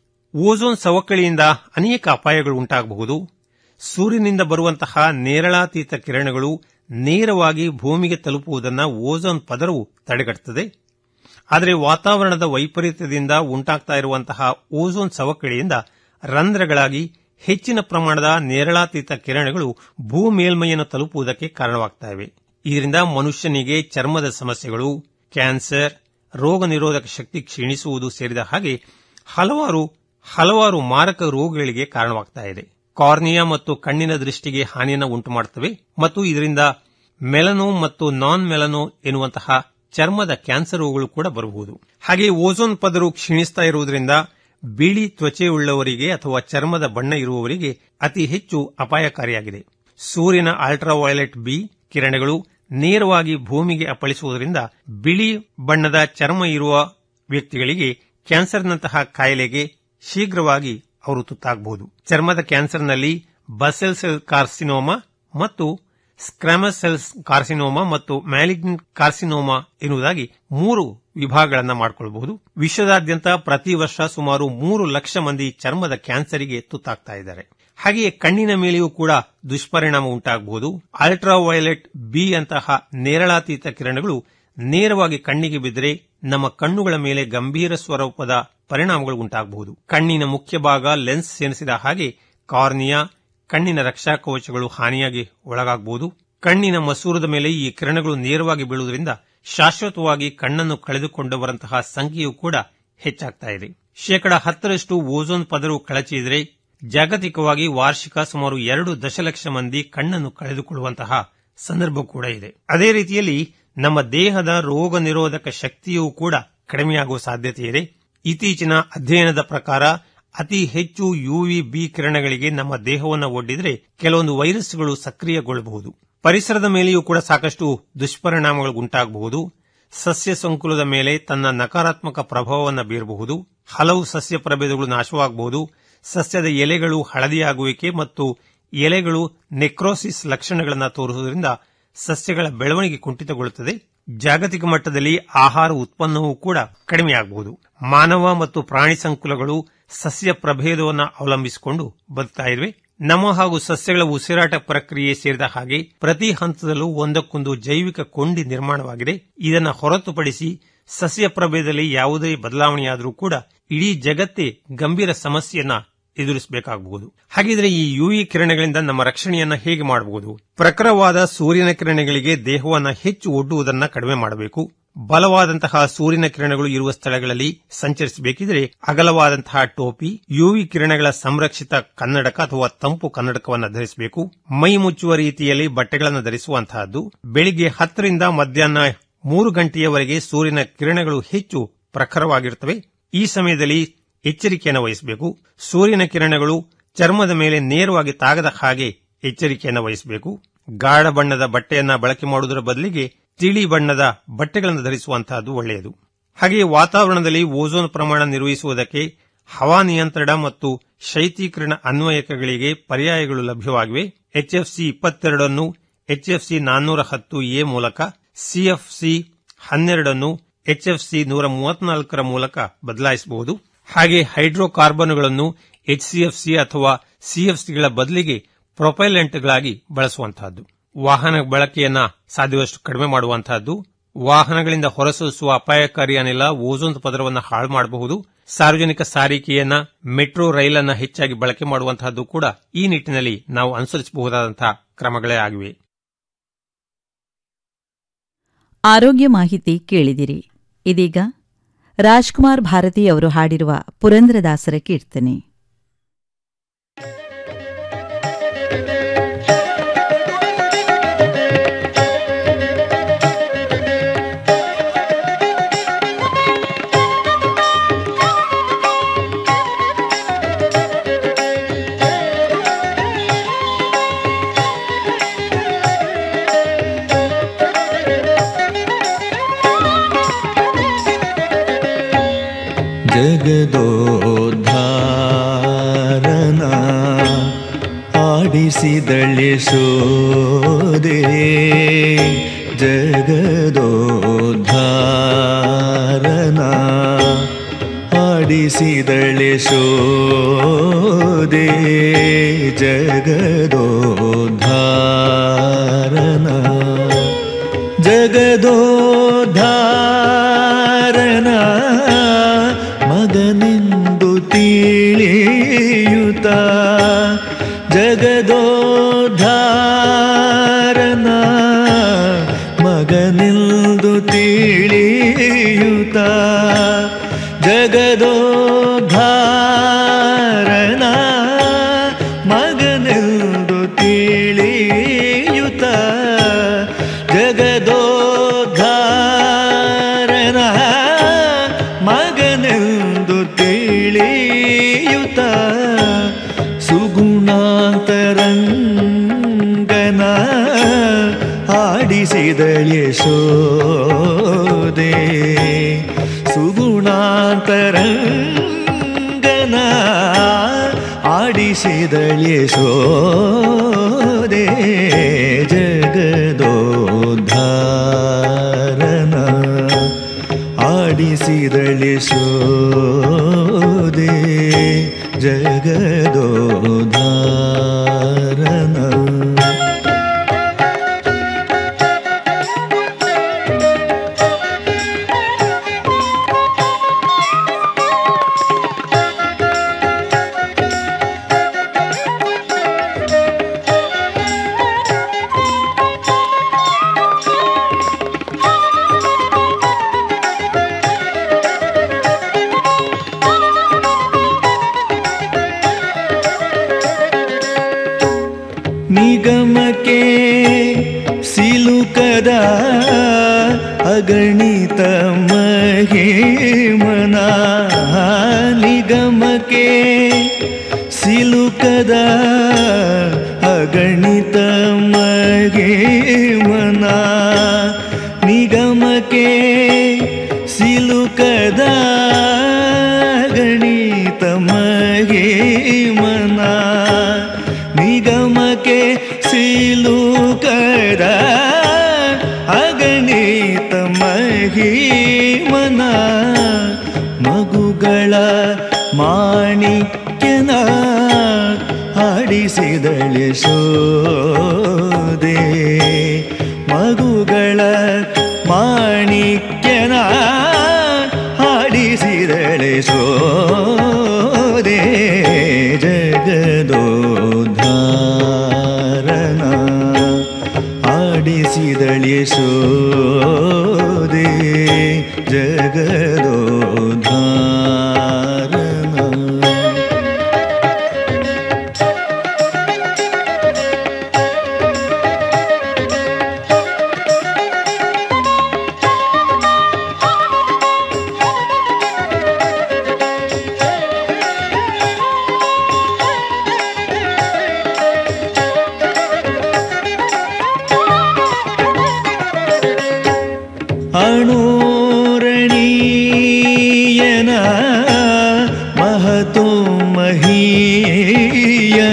ಓಝೋನ್ ಸವಕಳಿಯಿಂದ ಅನೇಕ ಅಪಾಯಗಳು ಉಂಟಾಗಬಹುದು ಸೂರ್ಯನಿಂದ ಬರುವಂತಹ ನೇರಳಾತೀತ ಕಿರಣಗಳು ನೇರವಾಗಿ ಭೂಮಿಗೆ ತಲುಪುವುದನ್ನು ಓಝೋನ್ ಪದರವು ತಡೆಗಟ್ಟುತ್ತದೆ ಆದರೆ ವಾತಾವರಣದ ವೈಪರೀತ್ಯದಿಂದ ಉಂಟಾಗ್ತಾ ಇರುವಂತಹ ಓಝೋನ್ ಸವಕಳಿಯಿಂದ ರಂಧ್ರಗಳಾಗಿ ಹೆಚ್ಚಿನ ಪ್ರಮಾಣದ ನೇರಳಾತೀತ ಕಿರಣಗಳು ಭೂ ಮೇಲ್ಮೈಯನ್ನು ತಲುಪುವುದಕ್ಕೆ ಕಾರಣವಾಗ್ತವೆ ಇದರಿಂದ ಮನುಷ್ಯನಿಗೆ ಚರ್ಮದ ಸಮಸ್ಯೆಗಳು ಕ್ಯಾನ್ಸರ್ ರೋಗ ನಿರೋಧಕ ಶಕ್ತಿ ಕ್ಷೀಣಿಸುವುದು ಸೇರಿದ ಹಾಗೆ ಹಲವಾರು ಹಲವಾರು ಮಾರಕ ರೋಗಗಳಿಗೆ ಕಾರಣವಾಗ್ತಾ ಇದೆ ಕಾರ್ನಿಯಾ ಮತ್ತು ಕಣ್ಣಿನ ದೃಷ್ಟಿಗೆ ಹಾನಿಯನ್ನು ಉಂಟು ಮಾಡುತ್ತವೆ ಮತ್ತು ಇದರಿಂದ ಮೆಲನೋ ಮತ್ತು ನಾನ್ ಮೆಲನೋ ಎನ್ನುವಂತಹ ಚರ್ಮದ ಕ್ಯಾನ್ಸರ್ ರೋಗಗಳು ಕೂಡ ಬರಬಹುದು ಹಾಗೆ ಓಝೋನ್ ಪದರು ಕ್ಷೀಣಿಸ್ತಾ ಇರುವುದರಿಂದ ಬಿಳಿ ತ್ವಚೆಯುಳ್ಳವರಿಗೆ ಅಥವಾ ಚರ್ಮದ ಬಣ್ಣ ಇರುವವರಿಗೆ ಅತಿ ಹೆಚ್ಚು ಅಪಾಯಕಾರಿಯಾಗಿದೆ ಸೂರ್ಯನ ಅಲ್ಟ್ರಾವೈಲೆಟ್ ಬಿ ಕಿರಣಗಳು ನೇರವಾಗಿ ಭೂಮಿಗೆ ಅಪ್ಪಳಿಸುವುದರಿಂದ ಬಿಳಿ ಬಣ್ಣದ ಚರ್ಮ ಇರುವ ವ್ಯಕ್ತಿಗಳಿಗೆ ಕ್ಯಾನ್ಸರ್ನಂತಹ ಕಾಯಿಲೆಗೆ ಶೀಘ್ರವಾಗಿ ಅವರು ತುತ್ತಾಗಬಹುದು ಚರ್ಮದ ಕ್ಯಾನ್ಸರ್ನಲ್ಲಿ ಬಸೆಲ್ ಸೆಲ್ ಕಾರ್ಸಿನೋಮಾ ಮತ್ತು ಸ್ಕ್ರಾಮಸ್ ಸೆಲ್ಸ್ ಕಾರ್ಸಿನೋಮಾ ಮತ್ತು ಮ್ಯಾಲಿಗ್ನೆಂಟ್ ಕಾರ್ಸಿನೋಮಾ ಎನ್ನುವುದಾಗಿ ಮೂರು ವಿಭಾಗಗಳನ್ನು ಮಾಡಿಕೊಳ್ಳಬಹುದು ವಿಶ್ವದಾದ್ಯಂತ ಪ್ರತಿ ವರ್ಷ ಸುಮಾರು ಮೂರು ಲಕ್ಷ ಮಂದಿ ಚರ್ಮದ ಕ್ಯಾನ್ಸರಿಗೆ ತುತ್ತಾಗ್ತಾ ಇದ್ದಾರೆ ಹಾಗೆಯೇ ಕಣ್ಣಿನ ಮೇಲೆಯೂ ಕೂಡ ದುಷ್ಪರಿಣಾಮ ಉಂಟಾಗಬಹುದು ಅಲ್ಟ್ರಾವೈಲೆಟ್ ಬಿ ಅಂತಹ ನೇರಳಾತೀತ ಕಿರಣಗಳು ನೇರವಾಗಿ ಕಣ್ಣಿಗೆ ಬಿದ್ದರೆ ನಮ್ಮ ಕಣ್ಣುಗಳ ಮೇಲೆ ಗಂಭೀರ ಸ್ವರೂಪದ ಪರಿಣಾಮಗಳು ಉಂಟಾಗಬಹುದು ಕಣ್ಣಿನ ಮುಖ್ಯ ಭಾಗ ಲೆನ್ಸ್ ಸೇರಿಸಿದ ಹಾಗೆ ಕಾರ್ನಿಯಾ ಕಣ್ಣಿನ ರಕ್ಷಾ ಕವಚಗಳು ಹಾನಿಯಾಗಿ ಒಳಗಾಗಬಹುದು ಕಣ್ಣಿನ ಮಸೂರದ ಮೇಲೆ ಈ ಕಿರಣಗಳು ನೇರವಾಗಿ ಬೀಳುವುದರಿಂದ ಶಾಶ್ವತವಾಗಿ ಕಣ್ಣನ್ನು ಕಳೆದುಕೊಂಡವರಂತಹ ಸಂಖ್ಯೆಯೂ ಕೂಡ ಹೆಚ್ಚಾಗ್ತಾ ಇದೆ ಶೇಕಡ ಹತ್ತರಷ್ಟು ಓಝೋನ್ ಪದರು ಕಳಚಿದ್ರೆ ಜಾಗತಿಕವಾಗಿ ವಾರ್ಷಿಕ ಸುಮಾರು ಎರಡು ದಶಲಕ್ಷ ಮಂದಿ ಕಣ್ಣನ್ನು ಕಳೆದುಕೊಳ್ಳುವಂತಹ ಸಂದರ್ಭ ಕೂಡ ಇದೆ ಅದೇ ರೀತಿಯಲ್ಲಿ ನಮ್ಮ ದೇಹದ ರೋಗ ನಿರೋಧಕ ಶಕ್ತಿಯೂ ಕೂಡ ಕಡಿಮೆಯಾಗುವ ಸಾಧ್ಯತೆ ಇದೆ ಇತ್ತೀಚಿನ ಅಧ್ಯಯನದ ಪ್ರಕಾರ ಅತಿ ಹೆಚ್ಚು ಯುವಿ ಬಿ ಕಿರಣಗಳಿಗೆ ನಮ್ಮ ದೇಹವನ್ನು ಒಡ್ಡಿದರೆ ಕೆಲವೊಂದು ವೈರಸ್ಗಳು ಸಕ್ರಿಯಗೊಳ್ಳಬಹುದು ಪರಿಸರದ ಮೇಲೆಯೂ ಕೂಡ ಸಾಕಷ್ಟು ದುಷ್ಪರಿಣಾಮಗಳು ಉಂಟಾಗಬಹುದು ಸಸ್ಯ ಸಂಕುಲದ ಮೇಲೆ ತನ್ನ ನಕಾರಾತ್ಮಕ ಪ್ರಭಾವವನ್ನು ಬೀರಬಹುದು ಹಲವು ಸಸ್ಯ ಪ್ರಭೇದಗಳು ನಾಶವಾಗಬಹುದು ಸಸ್ಯದ ಎಲೆಗಳು ಹಳದಿಯಾಗುವಿಕೆ ಮತ್ತು ಎಲೆಗಳು ನೆಕ್ರೋಸಿಸ್ ಲಕ್ಷಣಗಳನ್ನು ತೋರಿಸುವುದರಿಂದ ಸಸ್ಯಗಳ ಬೆಳವಣಿಗೆ ಕುಂಠಿತಗೊಳ್ಳುತ್ತದೆ ಜಾಗತಿಕ ಮಟ್ಟದಲ್ಲಿ ಆಹಾರ ಉತ್ಪನ್ನವೂ ಕೂಡ ಕಡಿಮೆಯಾಗಬಹುದು ಮಾನವ ಮತ್ತು ಪ್ರಾಣಿ ಸಂಕುಲಗಳು ಸಸ್ಯ ಪ್ರಭೇದವನ್ನು ಅವಲಂಬಿಸಿಕೊಂಡು ಬದುಕ್ತಾ ಇವೆ ನಮ್ಮ ಹಾಗೂ ಸಸ್ಯಗಳ ಉಸಿರಾಟ ಪ್ರಕ್ರಿಯೆ ಸೇರಿದ ಹಾಗೆ ಪ್ರತಿ ಹಂತದಲ್ಲೂ ಒಂದಕ್ಕೊಂದು ಜೈವಿಕ ಕೊಂಡಿ ನಿರ್ಮಾಣವಾಗಿದೆ ಇದನ್ನು ಹೊರತುಪಡಿಸಿ ಸಸ್ಯ ಪ್ರಭೇದದಲ್ಲಿ ಯಾವುದೇ ಬದಲಾವಣೆಯಾದರೂ ಕೂಡ ಇಡೀ ಜಗತ್ತೇ ಗಂಭೀರ ಸಮಸ್ಯೆಯನ್ನ ಎದುರಿಸಬೇಕಾಗಬಹುದು ಹಾಗಿದ್ರೆ ಈ ಯುವಿ ಕಿರಣಗಳಿಂದ ನಮ್ಮ ರಕ್ಷಣೆಯನ್ನ ಹೇಗೆ ಮಾಡಬಹುದು ಪ್ರಖರವಾದ ಸೂರ್ಯನ ಕಿರಣಗಳಿಗೆ ದೇಹವನ್ನ ಹೆಚ್ಚು ಒಡ್ಡುವುದನ್ನ ಕಡಿಮೆ ಮಾಡಬೇಕು ಬಲವಾದಂತಹ ಸೂರ್ಯನ ಕಿರಣಗಳು ಇರುವ ಸ್ಥಳಗಳಲ್ಲಿ ಸಂಚರಿಸಬೇಕಿದ್ರೆ ಅಗಲವಾದಂತಹ ಟೋಪಿ ಯುವಿ ಕಿರಣಗಳ ಸಂರಕ್ಷಿತ ಕನ್ನಡಕ ಅಥವಾ ತಂಪು ಕನ್ನಡಕವನ್ನು ಧರಿಸಬೇಕು ಮೈ ಮುಚ್ಚುವ ರೀತಿಯಲ್ಲಿ ಬಟ್ಟೆಗಳನ್ನು ಧರಿಸುವಂತಹದ್ದು ಬೆಳಿಗ್ಗೆ ಹತ್ತರಿಂದ ಮಧ್ಯಾಹ್ನ ಮೂರು ಗಂಟೆಯವರೆಗೆ ಸೂರ್ಯನ ಕಿರಣಗಳು ಹೆಚ್ಚು ಪ್ರಖರವಾಗಿರುತ್ತವೆ ಈ ಸಮಯದಲ್ಲಿ ಎಚ್ಚರಿಕೆಯನ್ನು ವಹಿಸಬೇಕು ಸೂರ್ಯನ ಕಿರಣಗಳು ಚರ್ಮದ ಮೇಲೆ ನೇರವಾಗಿ ತಾಗದ ಹಾಗೆ ಎಚ್ಚರಿಕೆಯನ್ನು ವಹಿಸಬೇಕು ಗಾಢ ಬಣ್ಣದ ಬಟ್ಟೆಯನ್ನ ಬಳಕೆ ಮಾಡುವುದರ ಬದಲಿಗೆ ತಿಳಿ ಬಣ್ಣದ ಬಟ್ಟೆಗಳನ್ನು ಧರಿಸುವಂತಹದ್ದು ಒಳ್ಳೆಯದು ಹಾಗೆಯೇ ವಾತಾವರಣದಲ್ಲಿ ಓಝೋನ್ ಪ್ರಮಾಣ ನಿರ್ವಹಿಸುವುದಕ್ಕೆ ಹವಾ ನಿಯಂತ್ರಣ ಮತ್ತು ಶೈತ್ಯೀಕರಣ ಅನ್ವಯಕಗಳಿಗೆ ಪರ್ಯಾಯಗಳು ಲಭ್ಯವಾಗಿವೆ ಎಚ್ಎಫ್ಸಿ ಇಪ್ಪತ್ತೆರಡನ್ನು ಎಚ್ಎಫ್ಸಿ ನಾನ್ನೂರ ಹತ್ತು ಎ ಮೂಲಕ ಸಿಎಫ್ಸಿ ಹನ್ನೆರಡನ್ನು ಎಚ್ಎಫ್ಸಿ ನೂರ ಮೂವತ್ನಾಲ್ಕರ ಮೂಲಕ ಬದಲಾಯಿಸಬಹುದು ಹಾಗೆ ಹೈಡ್ರೋಕಾರ್ಬನ್ಗಳನ್ನು ಎಚ್ಸಿಎಫ್ಸಿ ಅಥವಾ ಸಿಎಫ್ಸಿಗಳ ಬದಲಿಗೆ ಪ್ರೊಪೈಲೆಂಟ್ಗಳಾಗಿ ಬಳಸುವಂತಹದ್ದು ವಾಹನ ಬಳಕೆಯನ್ನ ಸಾಧ್ಯವಷ್ಟು ಕಡಿಮೆ ಮಾಡುವಂತಹದ್ದು ವಾಹನಗಳಿಂದ ಹೊರಸೂಸುವ ಅಪಾಯಕಾರಿ ಅನಿಲ ಓಝೋನ್ ಪದರವನ್ನು ಹಾಳು ಮಾಡಬಹುದು ಸಾರ್ವಜನಿಕ ಸಾರಿಗೆಯನ್ನ ಮೆಟ್ರೋ ರೈಲನ್ನ ಹೆಚ್ಚಾಗಿ ಬಳಕೆ ಮಾಡುವಂತಹದ್ದು ಕೂಡ ಈ ನಿಟ್ಟಿನಲ್ಲಿ ನಾವು ಅನುಸರಿಸಬಹುದಾದಂತಹ ಕ್ರಮಗಳೇ ಆಗಿವೆ ಆರೋಗ್ಯ ಮಾಹಿತಿ ಕೇಳಿದಿರಿ ಇದೀಗ ರಾಜ್ಕುಮಾರ್ ಭಾರತಿ ಅವರು ಹಾಡಿರುವ ಪುರಂದ್ರದಾಸರ ಕೀರ್ತನೆ ಜಗದೋದ್ಧಾರನ ಆಡಿಸಿದಳೆ ಶೋದೆ ಜಗದೋದ್ಧಾರನ ಆಡಿಸಿದಳೆ ಶೋದೆ ಜಗದೋದ್ಧಾರನ ಜಗದೋದ್ಧಾರನ ಮಗನೆಂದು ತಿಳಿಯುತ್ತ ಜಗದೋದ್ಧಾರನ ಮಗನೆಂದು ತಿಳಿಯುತ್ತ ಜಗದೋದ್ಧಾರನ ಮಗನೆಂದು ತಿಳಿಯುತ್ತ ಜಗದೋದ್ಧಾರನ ಮಗನೆಂದು ತಿಳಿಯುತ್ತ ಸುಗುಣಾಂತರಂಗನ ಆಡಿಸಿದಳೆ ಶೋದೆ ಸುಗುಣಾಂತರಂಗನ ಆಡಿಸಿದಳೆ ಶೋದೆ ಜಗದೋದ್ಧಾರನ ಆಡಿಸಿದಳೆ ಶೋದೆ ಜಗದೋದ್ಧಾರನ ನಿಗಮಕ್ಕೆ ಸಿಲುಕದ ಅಗಣಿತ ಮಹಿಮನ ನಿಗಮಕ್ಕೆ ಸಿಲುಕದ ಅಗಣಿತ ಮಹಿಮನ ನಿಗಮಕ್ಕೆ ಸಿಲುಕದ ಗಣಿತ ಮಹಿಮನ ನಿಗಮಕ್ಕೆ ಸಿಲುಕದ ಅಗಣಿತ ಮಹಿಮನ ಮಗುಗಳ ಮಾಣಿಕ್ಯನ ಆಡಿಸಿದಳೆ ಶೋದೆ ಮಗುಗಳ ಮಾಣಿಕ್ಯನ ಆಡಿಸಿದಳಿ ಶೋದೆ ಜಗದೋಧಾರನ ಅಣೋರಣೀಯನ ಮಹತೋ ಮಹೀಯನ